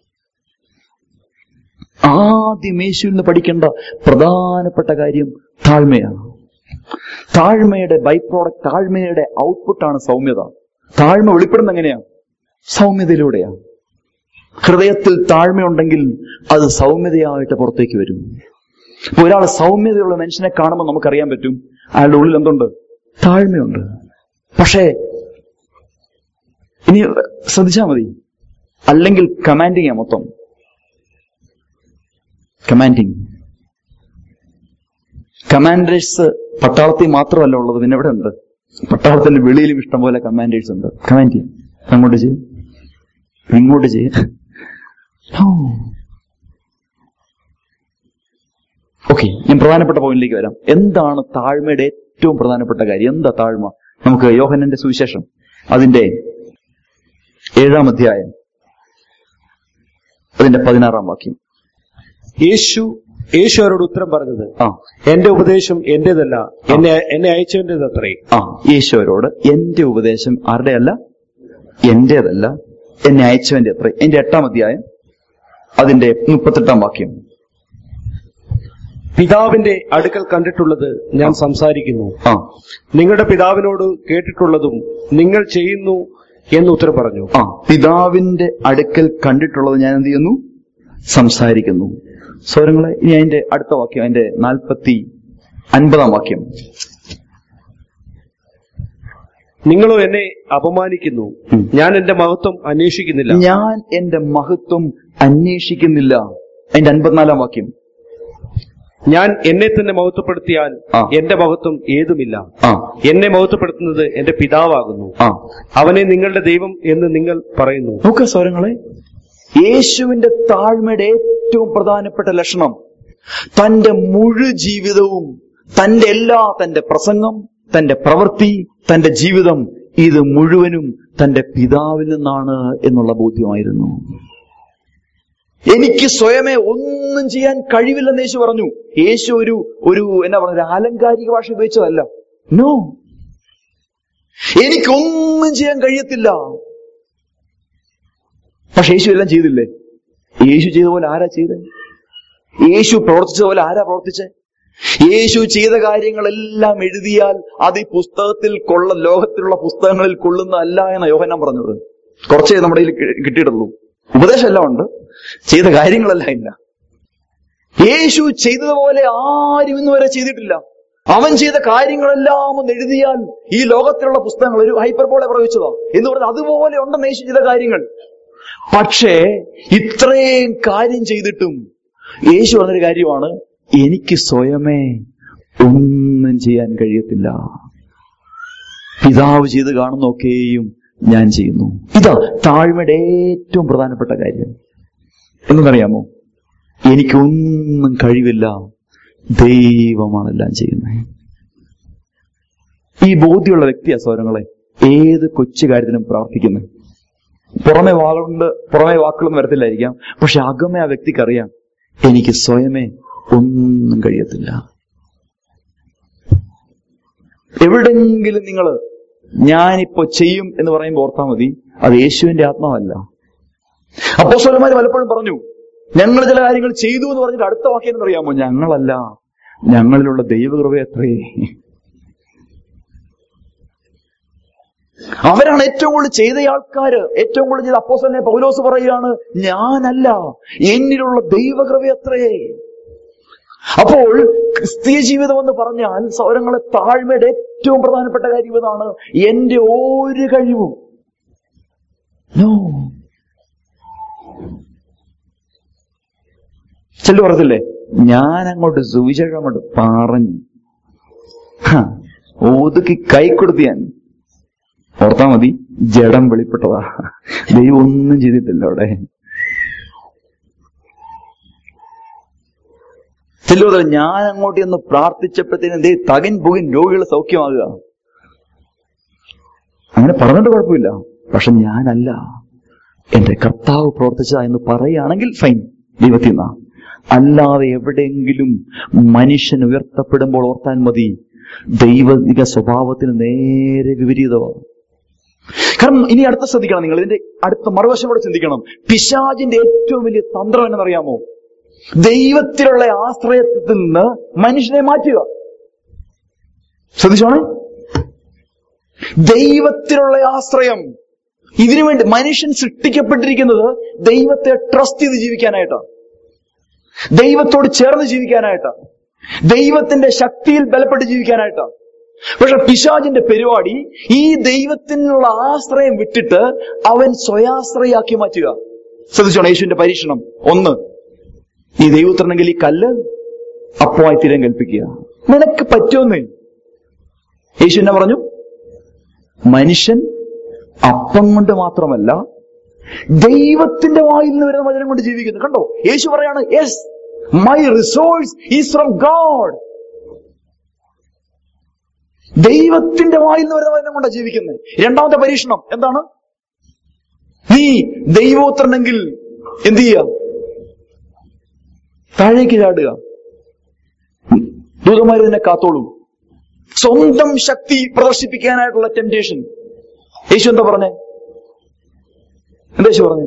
ആദ്യം യേശുവിൽ നിന്ന് പഠിക്കേണ്ട പ്രധാനപ്പെട്ട കാര്യം താഴ്മയാണ് താഴ്മയുടെ ബൈ പ്രോഡക്റ്റ് താഴ്മയുടെ ഔട്ട്പുട്ടാണ് സൗമ്യത താഴ്മ വെളിപ്പെടുന്ന എങ്ങനെയാ സൗമ്യതയിലൂടെയാ ഹൃദയത്തിൽ താഴ്മയുണ്ടെങ്കിൽ അത് സൗമ്യതയായിട്ട് പുറത്തേക്ക് വരും ഇപ്പൊ ഒരാൾ സൗമ്യതയുള്ള മനുഷ്യനെ കാണുമ്പോൾ നമുക്കറിയാൻ പറ്റും അയാളുടെ ഉള്ളിൽ എന്തുണ്ട് താഴ്മയുണ്ട് പക്ഷേ ഇനി ശ്രദ്ധിച്ചാൽ മതി അല്ലെങ്കിൽ കമാൻഡിങ് മൊത്തം കമാൻഡിങ് കമാൻഡേഴ്സ് പട്ടാളത്തിൽ മാത്രമല്ല ഉള്ളത് പിന്നെ എവിടെ ഉണ്ട് പട്ടാളത്തിന്റെ വെളിയിലും ഇഷ്ടംപോലെ കമാൻഡേഴ്സ് ഉണ്ട് കമാൻഡ് ചെയ്യും അങ്ങോട്ട് ചെയ്യും ഇങ്ങോട്ട് ചെയ്യും ഓക്കെ ഞാൻ പ്രധാനപ്പെട്ട പോയിന്റിലേക്ക് വരാം എന്താണ് താഴ്മയുടെ ഏറ്റവും പ്രധാനപ്പെട്ട കാര്യം എന്താ താഴ്മ നമുക്ക് യോഹനന്റെ സുവിശേഷം അതിന്റെ ഏഴാം അധ്യായം അതിന്റെ പതിനാറാം വാക്യം യേശു യേശു അവരോട് ഉത്തരം പറഞ്ഞത് ആ എന്റെ ഉപദേശം എന്റേതല്ല എന്നെ എന്നെ അയച്ചവന്റേത് അത്രേ ആ ഈശോരോട് എന്റെ ഉപദേശം ആരുടെ അല്ല എന്റേതല്ല എന്നെ അയച്ചവന്റെ അത്ര എന്റെ എട്ടാം അധ്യായം അതിന്റെ മുപ്പത്തെട്ടാം വാക്യം പിതാവിന്റെ അടുക്കൽ കണ്ടിട്ടുള്ളത് ഞാൻ സംസാരിക്കുന്നു ആ നിങ്ങളുടെ പിതാവിനോട് കേട്ടിട്ടുള്ളതും നിങ്ങൾ ചെയ്യുന്നു എന്ന് ഉത്തരം പറഞ്ഞു ആ പിതാവിന്റെ അടുക്കൽ കണ്ടിട്ടുള്ളത് ഞാൻ എന്ത് ചെയ്യുന്നു സംസാരിക്കുന്നു സ്വരങ്ങളെ ഇനി അതിന്റെ അടുത്ത വാക്യം അതിന്റെ നാൽപ്പത്തി അൻപതാം വാക്യം നിങ്ങളോ എന്നെ അപമാനിക്കുന്നു ഉം. ഞാൻ എന്റെ മഹത്വം അന്വേഷിക്കുന്നില്ല ഞാൻ എന്റെ മഹത്വം അന്വേഷിക്കുന്നില്ല അതിന്റെ അൻപത്തിനാലാം വാക്യം ഞാൻ എന്നെ തന്നെ മഹത്വപ്പെടുത്തിയാൽ ആ. എന്റെ മഹത്വം ഏതുമില്ല ആ എന്നെ മഹത്വപ്പെടുത്തുന്നത് എന്റെ പിതാവാകുന്നു ആ അവനെ നിങ്ങളുടെ ദൈവം എന്ന് നിങ്ങൾ പറയുന്നു നോക്ക സ്വരങ്ങളെ യേശുവിന്റെ താഴ്മയുടെ ഏറ്റവും പ്രധാനപ്പെട്ട ലക്ഷണം തന്റെ മുഴു ജീവിതവും തന്റെ എല്ലാ തന്റെ പ്രസംഗം തന്റെ പ്രവൃത്തി തന്റെ ജീവിതം ഇത് മുഴുവനും തന്റെ പിതാവിൽ നിന്നാണ് എന്നുള്ള ബോധ്യമായിരുന്നു എനിക്ക് സ്വയമേ ഒന്നും ചെയ്യാൻ കഴിവില്ലെന്ന് യേശു പറഞ്ഞു യേശു ഒരു ഒരു എന്നാ പറയുക ഒരു ആലങ്കാരിക ഭാഷ ഉപയോഗിച്ചതല്ല നോ എനിക്കൊന്നും ചെയ്യാൻ കഴിയത്തില്ല പക്ഷെ യേശു എല്ലാം ചെയ്തില്ലേ യേശു ചെയ്ത പോലെ ആരാ ചെയ്തേ യേശു പ്രവർത്തിച്ചത് പോലെ ആരാ പ്രവർത്തിച്ചേ യേശു ചെയ്ത കാര്യങ്ങളെല്ലാം എഴുതിയാൽ അത് ഈ പുസ്തകത്തിൽ കൊള്ള ലോകത്തിലുള്ള പുസ്തകങ്ങളിൽ കൊള്ളുന്നതല്ല എന്ന യോഹനാൻ പറഞ്ഞത് കുറച്ചേ നമ്മുടെ കയ്യിൽ കി- കിട്ടിയിട്ടുള്ളൂ ഉപദേശമെല്ലാം ഉണ്ട് ചെയ്ത കാര്യങ്ങളെല്ലാം ഇല്ല യേശു ചെയ്തതുപോലെ ആരും ഇന്ന് വരെ ചെയ്തിട്ടില്ല അവൻ ചെയ്ത കാര്യങ്ങളെല്ലാം ഒന്ന് എഴുതിയാൽ ഈ ലോകത്തിലുള്ള പുസ്തകങ്ങൾ ഒരു ഹൈപ്പർബോളെ പ്രയോഗിച്ചതാ എന്ന് പറഞ്ഞാൽ അതുപോലെ ഉണ്ടെന്ന് യേശു ചെയ്ത കാര്യങ്ങൾ പക്ഷേ ഇത്രയും കാര്യം ചെയ്തിട്ടും യേശു പറഞ്ഞൊരു കാര്യമാണ് എനിക്ക് സ്വയമേ ഒന്നും ചെയ്യാൻ കഴിയത്തില്ല പിതാവ് ചെയ്ത് കാണുന്നൊക്കെയും ഞാൻ ചെയ്യുന്നു ഇതാ താഴ്മയുടെ ഏറ്റവും പ്രധാനപ്പെട്ട കാര്യം എന്തെന്നറിയാമോ എനിക്കൊന്നും കഴിവില്ല ദൈവമാണെല്ലാം ചെയ്യുന്നത് ഈ ബോധ്യമുള്ള വ്യക്തിയാ സ്വരങ്ങളെ ഏത് കൊച്ചു കാര്യത്തിനും പ്രാർത്ഥിക്കുന്നത് പുറമെ വാക്കുകൊണ്ട് പുറമെ വാക്കുകളൊന്നും വരത്തില്ലായിരിക്കാം പക്ഷെ അകമേ ആ വ്യക്തിക്ക് അറിയാം എനിക്ക് സ്വയമേ ഒന്നും കഴിയത്തില്ല എവിടെങ്കിലും നിങ്ങൾ ഞാനിപ്പോ ചെയ്യും എന്ന് പറയുമ്പോൾ ഓർത്താൽ മതി അത് യേശുവിന്റെ ആത്മാവല്ല അപ്പോസ്തലന്മാർ പലപ്പോഴും പറഞ്ഞു ഞങ്ങൾ ചില കാര്യങ്ങൾ ചെയ്തു എന്ന് പറഞ്ഞിട്ട് അടുത്ത വാക്യം എന്നറിയാമോ ഞങ്ങളല്ല ഞങ്ങളിലുള്ള ദൈവകൃപ എത്രേ അവരാണ് ഏറ്റവും കൂടുതൽ ചെയ്ത ആൾക്കാര് ഏറ്റവും കൂടുതൽ ചെയ്ത അപ്പോസനെ പൗലോസ് പറയുകയാണ് ഞാനല്ല എന്നിലുള്ള ദൈവകൃപ എത്രേ അപ്പോൾ ക്രിസ്തീയ ജീവിതം എന്ന് പറഞ്ഞാൽ സൗരങ്ങളെ താഴ്മയുടെ ഏറ്റവും പ്രധാനപ്പെട്ട കാര്യം ഇതാണ് എന്റെ ഒരു കഴിവും നോ ചെല്ലു പറയത്തില്ലേ ഞാൻ അങ്ങോട്ട് സുവിശേഷം അങ്ങോട്ട് പറഞ്ഞു ഹ, ഒതുക്കി കൈ കൊടുത്ത് ഞാൻ ഓർത്താ മതി ജഡം വെളിപ്പെട്ടതാ ദൈവം ഒന്നും ചെയ്തിട്ടില്ല അവിടെ ചെല്ലുവതല്ല ഞാൻ അങ്ങോട്ട് എന്ന് പ്രാർത്ഥിച്ചപ്പോഴത്തേനും ദേ തകൻ പുകിൻ രോഗികൾ സൗഖ്യമാകുക അങ്ങനെ പറഞ്ഞിട്ട് കുഴപ്പമില്ല പക്ഷെ ഞാനല്ല എന്റെ കർത്താവ് പ്രവർത്തിച്ചതാ എന്ന് പറയുകയാണെങ്കിൽ ഫൈൻ ദൈവത്തിൽ നിന്നാ അല്ലാതെ എവിടെയെങ്കിലും മനുഷ്യൻ ഉയർത്തപ്പെടുമ്പോൾ ഓർത്താൻ മതി ദൈവിക സ്വഭാവത്തിന് നേരെ വിപരീതമാണ് കാരണം ഇനി അടുത്ത ശ്രദ്ധിക്കണം നിങ്ങൾ ഇതിന്റെ അടുത്ത മറുവശം കൂടെ ചിന്തിക്കണം പിശാജിന്റെ ഏറ്റവും വലിയ തന്ത്രം എന്നറിയാമോ ദൈവത്തിലുള്ള ആശ്രയത്തിൽ നിന്ന് മനുഷ്യനെ മാറ്റുക ശ്രദ്ധിച്ചോണേ ദൈവത്തിലുള്ള ആശ്രയം ഇതിനു വേണ്ടി മനുഷ്യൻ സൃഷ്ടിക്കപ്പെട്ടിരിക്കുന്നത് ദൈവത്തെ ട്രസ്റ്റ് ചെയ്ത് ജീവിക്കാനായിട്ടാണ് ദൈവത്തോട് ചേർന്ന് ജീവിക്കാനായിട്ടാണ് ദൈവത്തിന്റെ ശക്തിയിൽ ബലപ്പെട്ട് ജീവിക്കാനായിട്ടാണ് പക്ഷെ പിശാചിന്റെ പരിപാടി ഈ ദൈവത്തിനുള്ള ആശ്രയം വിട്ടിട്ട് അവൻ സ്വയാശ്രയാക്കി മാറ്റുക ശ്രദ്ധിച്ചോണം യേശുവിന്റെ പരീക്ഷണം ഒന്ന് ഈ ദൈവത്തിനെങ്കിൽ ഈ കല്ല് അപ്പമായി തീരം കൽപ്പിക്കുക നിനക്ക് പറ്റുമെന്നേ യേശു എന്നെ പറഞ്ഞു മനുഷ്യൻ അപ്പം കൊണ്ട് മാത്രമല്ല ദൈവത്തിന്റെ വായിൽ നിന്ന് വരുന്ന വചനം കൊണ്ട് ജീവിക്കുന്നു കണ്ടോ യേശു പറയാണ് yes my resource is from God ദൈവത്തിന്റെ വായിൽ നിന്ന് വരുന്ന വചനം കൊണ്ടാണ് ജീവിക്കുന്നത് രണ്ടാമത്തെ പരീക്ഷണം എന്താണ് നീ ദൈവോത്രണെങ്കിൽ എന്ത് ചെയ്യുക താഴേക്ക് ചാടുക ദൂതന്മാർ തന്നെ കാത്തോളും സ്വന്തം ശക്തി പ്രദർശിപ്പിക്കാനായിട്ടുള്ള ടെംപ്റ്റേഷൻ യേശു എന്താ പറഞ്ഞേ എന്താ യേശു പറഞ്ഞേ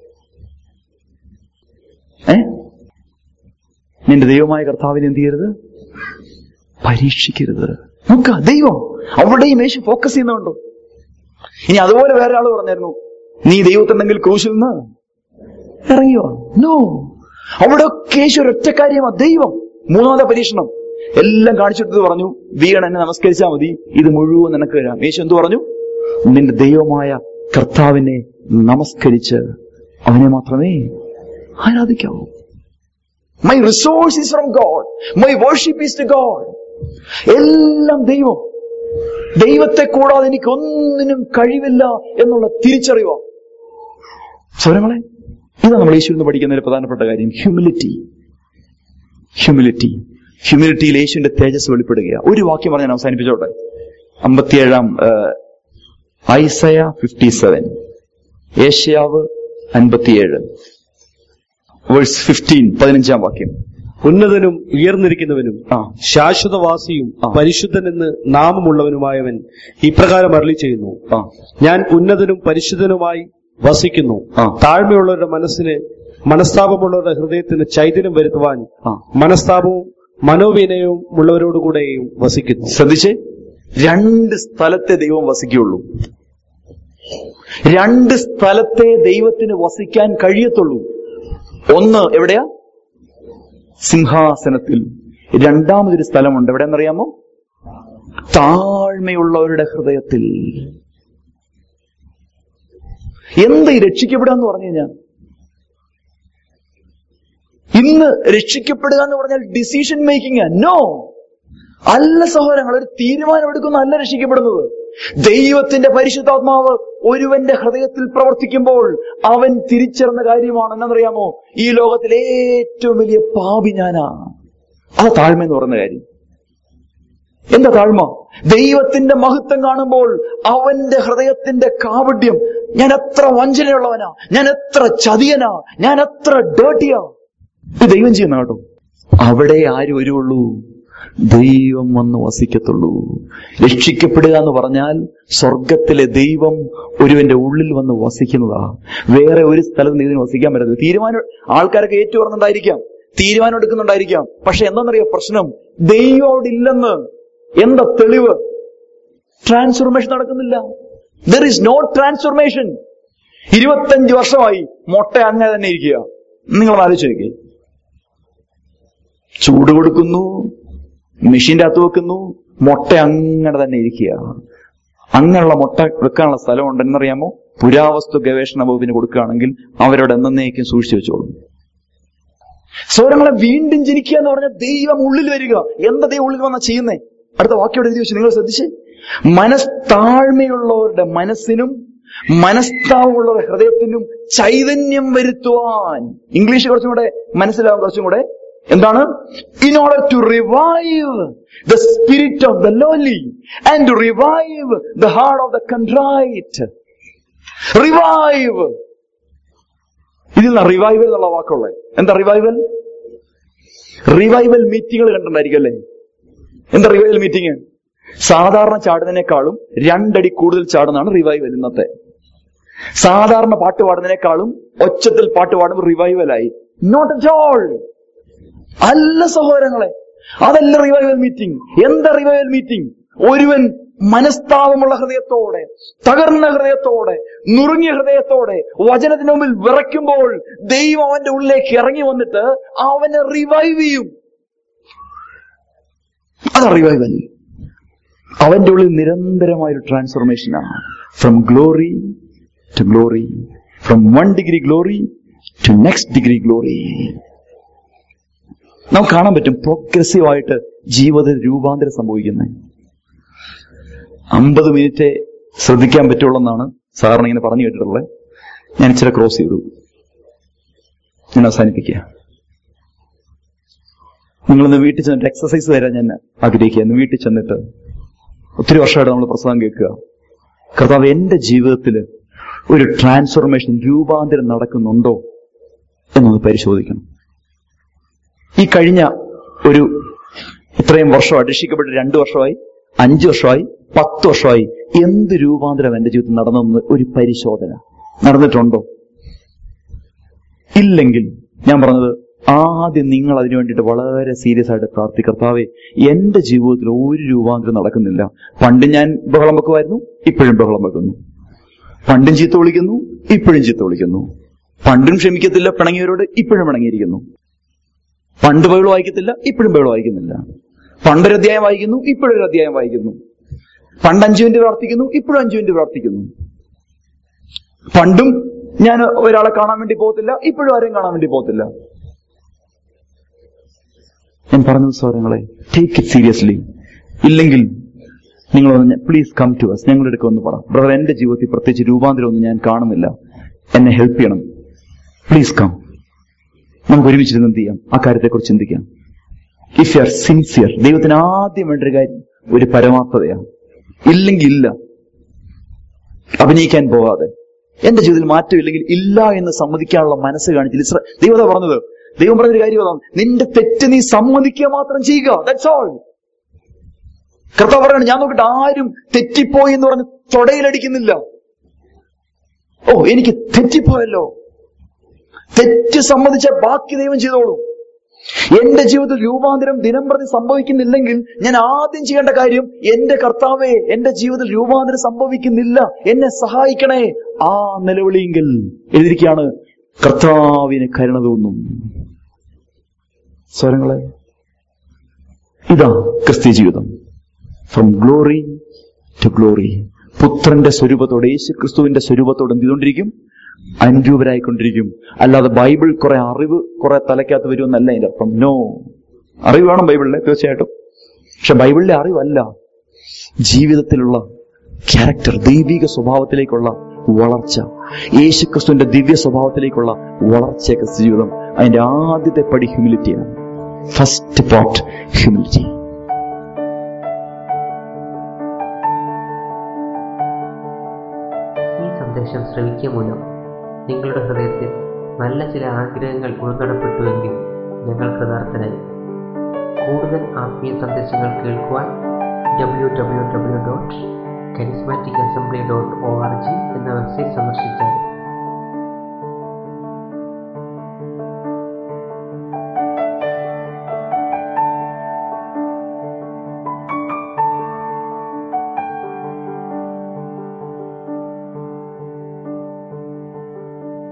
ഏ നിന്റെ ദൈവമായ കർത്താവിനെ എന്ത് ചെയ്യരുത് പരീക്ഷിക്കരുത് നോക്ക ദൈവം അവിടെയും യേശു ഫോക്കസ് ചെയ്യുന്നുണ്ടോ ഇനി അതുപോലെ വേറെ ആള് പറഞ്ഞായിരുന്നു നീ ദൈവത്തിനെങ്കിൽ ക്രൂശിൽ നിന്ന് ഇറങ്ങിയോ നോ അവിടെ ഒക്കെ യേശു ഒരൊറ്റ കാര്യമാ ദൈവം മൂന്നാമത്തെ പരീക്ഷണം എല്ലാം കാണിച്ചിട്ട് പറഞ്ഞു വീണ എന്നെ നമസ്കരിച്ചാൽ മതി ഇത് മുഴുവൻ നിനക്ക് തരാം യേശു എന്ത് പറഞ്ഞു നിന്റെ ദൈവമായ കർത്താവിനെ നമസ്കരിച്ച് അവനെ മാത്രമേ ആരാധിക്കാവൂ my resource is from God my worship is to God എല്ലാം ദൈവം ദൈവത്തെ കൂടാതെ എനിക്ക് ഒന്നിനും കഴിവില്ല എന്നുള്ള തിരിച്ചറിവോ സ്വരങ്ങളെ ഇതാണ് നമ്മൾ യേശുവിൽ നിന്ന് പഠിക്കുന്ന ഒരു പ്രധാനപ്പെട്ട കാര്യം ഹ്യൂമിലിറ്റി ഹ്യൂമിലിറ്റി ഹ്യൂമിലിറ്റിയിൽ യേശുവിന്റെ തേജസ് വെളിപ്പെടുകയാണ് ഒരു വാക്യം പറഞ്ഞ് ഞാൻ അവസാനിപ്പിച്ചോട്ടെ അമ്പത്തിയേഴാം ഐസയ ഫിഫ്റ്റി സെവൻ ഏഷ്യാവ് അൻപത്തിയേഴ് വേഴ്സ് ഫിഫ്റ്റീൻ പതിനഞ്ചാം വാക്യം ഉന്നതനും ഉയർന്നിരിക്കുന്നവനും ആ ശാശ്വതവാസിയും ആ. പരിശുദ്ധനെന്ന് നാമമുള്ളവനുമായവൻ ഇപ്രകാരം അരളി ചെയ്യുന്നു ആ ഞാൻ ഉന്നതനും പരിശുദ്ധനുമായി വസിക്കുന്നു ആ. താഴ്മയുള്ളവരുടെ മനസ്സിന് മനസ്താപമുള്ളവരുടെ ഹൃദയത്തിന് ചൈതന്യം വരുത്തുവാൻ ആ മനസ്താപവും മനോവിനയവും ഉള്ളവരോടുകൂടെയും വസിക്കുന്നു ശ്രദ്ധിച്ചേ രണ്ട് സ്ഥലത്തെ ദൈവം വസിക്കുകയുള്ളൂ രണ്ട് സ്ഥലത്തെ ദൈവത്തിന് വസിക്കാൻ കഴിയത്തുള്ളൂ ഒന്ന് എവിടെയാ സിംഹാസനത്തിൽ രണ്ടാമതൊരു സ്ഥലമുണ്ട് എവിടെയെന്നറിയാമോ താഴ്മയുള്ളവരുടെ ഹൃദയത്തിൽ എന്ത് ഈ രക്ഷിക്കപ്പെടുക എന്ന് പറഞ്ഞു കഴിഞ്ഞാൽ ഇന്ന് രക്ഷിക്കപ്പെടുക എന്ന് പറഞ്ഞാൽ ഡിസിഷൻ മേക്കിംഗ് നോ അല്ല സഹോദരങ്ങൾ ഒരു തീരുമാനം എടുക്കുന്ന അല്ല രക്ഷിക്കപ്പെടുന്നത് ദൈവത്തിന്റെ പരിശുദ്ധാത്മാവ് ഒരുവന്റെ ഹൃദയത്തിൽ പ്രവർത്തിക്കുമ്പോൾ അവൻ തിരിച്ചറിഞ്ഞ കാര്യമാണ് എന്നറിയാമോ ഈ ലോകത്തിലെ ഏറ്റവും വലിയ പാപി ഞാനാ അത് താഴ്മ എന്ന് പറയുന്ന കാര്യം എന്താ താഴ്മ ദൈവത്തിന്റെ മഹത്വം കാണുമ്പോൾ അവന്റെ ഹൃദയത്തിന്റെ കാവഡ്യം ഞാൻ എത്ര വഞ്ചനയുള്ളവനാ ഞാൻ എത്ര ചതിയനാ ഞാൻ എത്ര ഡേട്ടിയാ ഇത് ദൈവം ചെയ്യുന്ന കേട്ടോ അവിടെ ആരും വരുള്ളൂ ദൈവം വന്ന് വസിക്കത്തുള്ളൂ രക്ഷിക്കപ്പെടുക എന്ന് പറഞ്ഞാൽ സ്വർഗത്തിലെ ദൈവം ഒരുവന്റെ ഉള്ളിൽ വന്ന് വസിക്കുന്നതാ വേറെ ഒരു സ്ഥലത്ത് നീ ഇതിന് വസിക്കാൻ പറ്റത്തില്ല തീരുമാനം ആൾക്കാരൊക്കെ ഏറ്റുപറഞ്ഞുണ്ടായിരിക്കാം തീരുമാനം എടുക്കുന്നുണ്ടായിരിക്കാം പക്ഷെ എന്താണെന്നറിയോ പ്രശ്നം ദൈവം അവിടെ ഇല്ലെന്ന് എന്താ തെളിവ് ട്രാൻസ്ഫോർമേഷൻ നടക്കുന്നില്ല ദർ ഇസ് നോ ട്രാൻസ്ഫോർമേഷൻ ഇരുപത്തഞ്ച് വർഷമായി മുട്ട അങ്ങനെ തന്നെ ഇരിക്കുക നിങ്ങൾ ആലോചിച്ച് നോക്കിയേ ചൂട് കൊടുക്കുന്നു മെഷീന്റെ അകത്ത് വെക്കുന്നു മുട്ട അങ്ങനെ തന്നെ ഇരിക്കുക അങ്ങനെയുള്ള മുട്ട വെക്കാനുള്ള സ്ഥലം ഉണ്ടെന്നറിയാമോ പുരാവസ്തു ഗവേഷണ വകുപ്പിന് കൊടുക്കുകയാണെങ്കിൽ അവരോട് എന്നേക്കും സൂക്ഷിച്ചു വെച്ചോളും സൗരങ്ങളെ വീണ്ടും ജനിക്കുക എന്ന് പറഞ്ഞാൽ ദൈവം ഉള്ളിൽ വരിക എന്താ ദൈവം ഉള്ളിൽ വന്നാ ചെയ്യുന്നേ അടുത്ത വാക്യോടെ എഴുതി വെച്ചു നിങ്ങൾ ശ്രദ്ധിച്ചേ മനസ്താഴ്മയുള്ളവരുടെ മനസ്സിനും മനസ്താവുള്ളവരുടെ ഹൃദയത്തിനും ചൈതന്യം വരുത്തുവാൻ ഇംഗ്ലീഷ് കുറച്ചും കൂടെ മനസ്സിലാവും കുറച്ചും കൂടെ എന്താണ് in order to revive the spirit of the lowly and to revive the heart of the contrite revive ഇതിൽ നിന്ന് റിവൈവൽ എന്നുള്ള വാക്കുള്ളത് എന്താ റിവൈവൽ റിവൈവൽ മീറ്റിങ്ങുകൾ കണ്ടിട്ടുണ്ടായിരിക്കും അല്ലേ എന്താ റിവൈവൽ മീറ്റിംഗ് സാധാരണ ചാടുന്നതിനേക്കാളും രണ്ടടി കൂടുതൽ ചാടുന്നതാണ് റിവൈവൽ ഇന്നത്തെ സാധാരണ പാട്ട് പാടുന്നതിനേക്കാളും ഒച്ചത്തിൽ പാട്ട് പാടുമ്പോൾ റിവൈവലായി നോട്ട് അറ്റ് ഓൾ അല്ല സഹോദരങ്ങളെ അതല്ല റിവൈവൽ മീറ്റിംഗ് എന്താ റിവൈവൽ മീറ്റിംഗ് ഒരുവൻ മനസ്താപമുള്ള ഹൃദയത്തോടെ തകർന്ന ഹൃദയത്തോടെ നുറുങ്ങിയ ഹൃദയത്തോടെ വചനത്തിന് മുമ്പിൽ വിറയ്ക്കുമ്പോൾ ദൈവം അവന്റെ ഉള്ളിലേക്ക് ഇറങ്ങി വന്നിട്ട് അവനെ റിവൈവ് ചെയ്യും അതാ റിവൈവൽ അവന്റെ ഉള്ളിൽ നിരന്തരമായ ഒരു ട്രാൻസ്ഫോർമേഷനാണ് from glory to glory from one degree glory to next degree glory നമുക്ക് കാണാൻ പറ്റും പ്രോഗ്രസീവ് ആയിട്ട് ജീവിതത്തിൽ രൂപാന്തരം സംഭവിക്കുന്നത് അമ്പത് മിനിറ്റ് ശ്രദ്ധിക്കാൻ പറ്റുള്ളൂ എന്നാണ് സാറിന് ഇങ്ങനെ പറഞ്ഞു കേട്ടിട്ടുള്ളത് ഞാൻ ഇച്ചിരി ക്രോസ് ചെയ്തു ഞാൻ അവസാനിപ്പിക്കുക നിങ്ങളൊന്ന് വീട്ടിൽ ചെന്നിട്ട് എക്സസൈസ് തരാൻ ഞാൻ ആഗ്രഹിക്കുക വീട്ടിൽ ചെന്നിട്ട് ഒത്തിരി വർഷമായിട്ട് നമ്മൾ പ്രസംഗം കേൾക്കുക കർത്താവ് എന്റെ ജീവിതത്തിൽ ഒരു ട്രാൻസ്ഫോർമേഷൻ രൂപാന്തരം നടക്കുന്നുണ്ടോ എന്നൊന്ന് പരിശോധിക്കണം ഈ കഴിഞ്ഞ ഒരു ഇത്രയും വർഷം അടിഷിക്കപ്പെട്ട് രണ്ടു വർഷമായി അഞ്ചു വർഷമായി പത്ത് വർഷമായി എന്ത് രൂപാന്തരം എന്റെ ജീവിതത്തിൽ നടന്നെന്ന് ഒരു പരിശോധന നടന്നിട്ടുണ്ടോ ഇല്ലെങ്കിൽ ഞാൻ പറഞ്ഞത് ആദ്യം നിങ്ങൾ അതിനു വേണ്ടിയിട്ട് വളരെ സീരിയസ് ആയിട്ട് പ്രാർത്ഥി കർത്താവേ എന്റെ ജീവിതത്തിൽ ഒരു രൂപാന്തരം നടക്കുന്നില്ല പണ്ട് ഞാൻ ബഹളം വെക്കുമായിരുന്നു ഇപ്പോഴും ബഹളം വെക്കുന്നു പണ്ടും ചീത്ത വിളിക്കുന്നു ഇപ്പോഴും ചീത്ത വിളിക്കുന്നു പണ്ടും ക്ഷമിക്കത്തില്ല പിണങ്ങിയവരോട് ഇപ്പോഴും പിണങ്ങിയിരിക്കുന്നു പണ്ട് ബൈബിൾ വായിക്കത്തില്ല ഇപ്പോഴും ബൈബിൾ വായിക്കുന്നില്ല പണ്ടൊരു അധ്യായം വായിക്കുന്നു ഇപ്പോഴൊരു അധ്യായം വായിക്കുന്നു പണ്ട് അഞ്ചു മിനിറ്റ് പ്രാർത്ഥിക്കുന്നു ഇപ്പോഴും അഞ്ചു മിനിറ്റ് പ്രാർത്ഥിക്കുന്നു പണ്ടും ഞാൻ ഒരാളെ കാണാൻ വേണ്ടി പോകത്തില്ല ഇപ്പോഴും ആരെയും കാണാൻ വേണ്ടി പോകത്തില്ല ഞാൻ പറഞ്ഞ സ്വരങ്ങളെ ടേക്ക് ഇറ്റ് സീരിയസ്ലി ഇല്ലെങ്കിൽ നിങ്ങൾ പ്ലീസ് കം ടു അസ് ഞങ്ങളുടെ അടുക്ക ഒന്ന് പറ ബ്രദർ എന്റെ ജീവിതത്തിൽ പ്രത്യേകിച്ച് രൂപാന്തരമൊന്നും ഞാൻ കാണുന്നില്ല എന്നെ ഹെൽപ്പ് ചെയ്യണം പ്ലീസ് കം നമുക്ക് ഒരുമിച്ചിരുന്ന് എന്ത് ചെയ്യാം ആ കാര്യത്തെക്കുറിച്ച് ചിന്തിക്കാം ഇഫ് യു ആർ സിൻസിയർ ദൈവത്തിന് ആദ്യം വേണ്ട ഒരു കാര്യം ഒരു പരമാർത്ഥതയാണ് ഇല്ലെങ്കിൽ ഇല്ല അഭിനയിക്കാൻ പോകാതെ എന്റെ ജീവിതത്തിൽ മാറ്റമില്ലെങ്കിൽ ഇല്ല എന്ന് സമ്മതിക്കാനുള്ള മനസ്സ് കാണിച്ചില്ല ഇസ്ര- ദൈവത പറഞ്ഞത് ദൈവം പറഞ്ഞൊരു കാര്യം അതാണ് നിന്റെ തെറ്റ് നീ സമ്മതിക്കുക മാത്രം ചെയ്യുക ദാറ്റ്സ് ഓൾ കർത്താവ് പറയാണ് ഞാൻ നോക്കിട്ട് ആരും തെറ്റിപ്പോയി എന്ന് പറഞ്ഞ് തൊടയിലടിക്കുന്നില്ല ഓ എനിക്ക് തെറ്റിപ്പോയല്ലോ തെറ്റ് സമ്മതിച്ച ബാക്കി ദൈവം ചെയ്തോളൂ എന്റെ ജീവിതത്തിൽ രൂപാന്തരം ദിനം പ്രതി സംഭവിക്കുന്നില്ലെങ്കിൽ ഞാൻ ആദ്യം ചെയ്യേണ്ട കാര്യം എന്റെ കർത്താവെ എന്റെ ജീവിതത്തിൽ രൂപാന്തരം സംഭവിക്കുന്നില്ല എന്നെ സഹായിക്കണേ ആ നിലവിളിയെങ്കിൽ എഴുതിയിരിക്കുകയാണ് കർത്താവിന് കരുണ തോന്നും സ്വരങ്ങളെ ഇതാ ക്രിസ്ത്യ ജീവിതം ഫ്രം ഗ്ലോറി ടു ഗ്ലോറി പുത്രന്റെ സ്വരൂപത്തോടെ യേശു ക്രിസ്തുവിന്റെ സ്വരൂപത്തോടെ എന്ത് ചെയ്തുകൊണ്ടിരിക്കും അനുരൂപരായിക്കൊണ്ടിരിക്കും അല്ലാതെ ബൈബിൾ കുറെ അറിവ് കുറെ തലയ്ക്കകത്ത് വരുമെന്നല്ല അതിന്റെ അർത്ഥം നോ അറിവ് വേണം ബൈബിളിലെ തീർച്ചയായിട്ടും പക്ഷെ ബൈബിളിലെ അറിവല്ല ജീവിതത്തിലുള്ള ക്യാരക്ടർ ദൈവിക സ്വഭാവത്തിലേക്കുള്ള വളർച്ച യേശുക്രിസ്തുവിന്റെ ദിവ്യ സ്വഭാവത്തിലേക്കുള്ള വളർച്ച ക്രിസ്തു ജീവിതം അതിന്റെ ആദ്യത്തെ പടി ഹ്യൂമിലിറ്റിയാണ് ഫസ്റ്റ് പാർട്ട് ഹ്യൂമിലിറ്റി ഈ സന്ദേശം ശ്രവിക്കുക മൂലം നിങ്ങളുടെ ഹൃദയത്തിൽ നല്ല ചില ആഗ്രഹങ്ങൾ ഉൾനടപ്പെട്ടുവെങ്കിൽ ഞങ്ങൾ കൃതാർത്ഥരായി കൂടുതൽ ആത്മീയ സന്ദേശങ്ങൾ കേൾക്കുവാൻ W W W dot charismatic assembly dot O R G എന്ന വെബ്സൈറ്റ് സന്ദർശിച്ചാൽ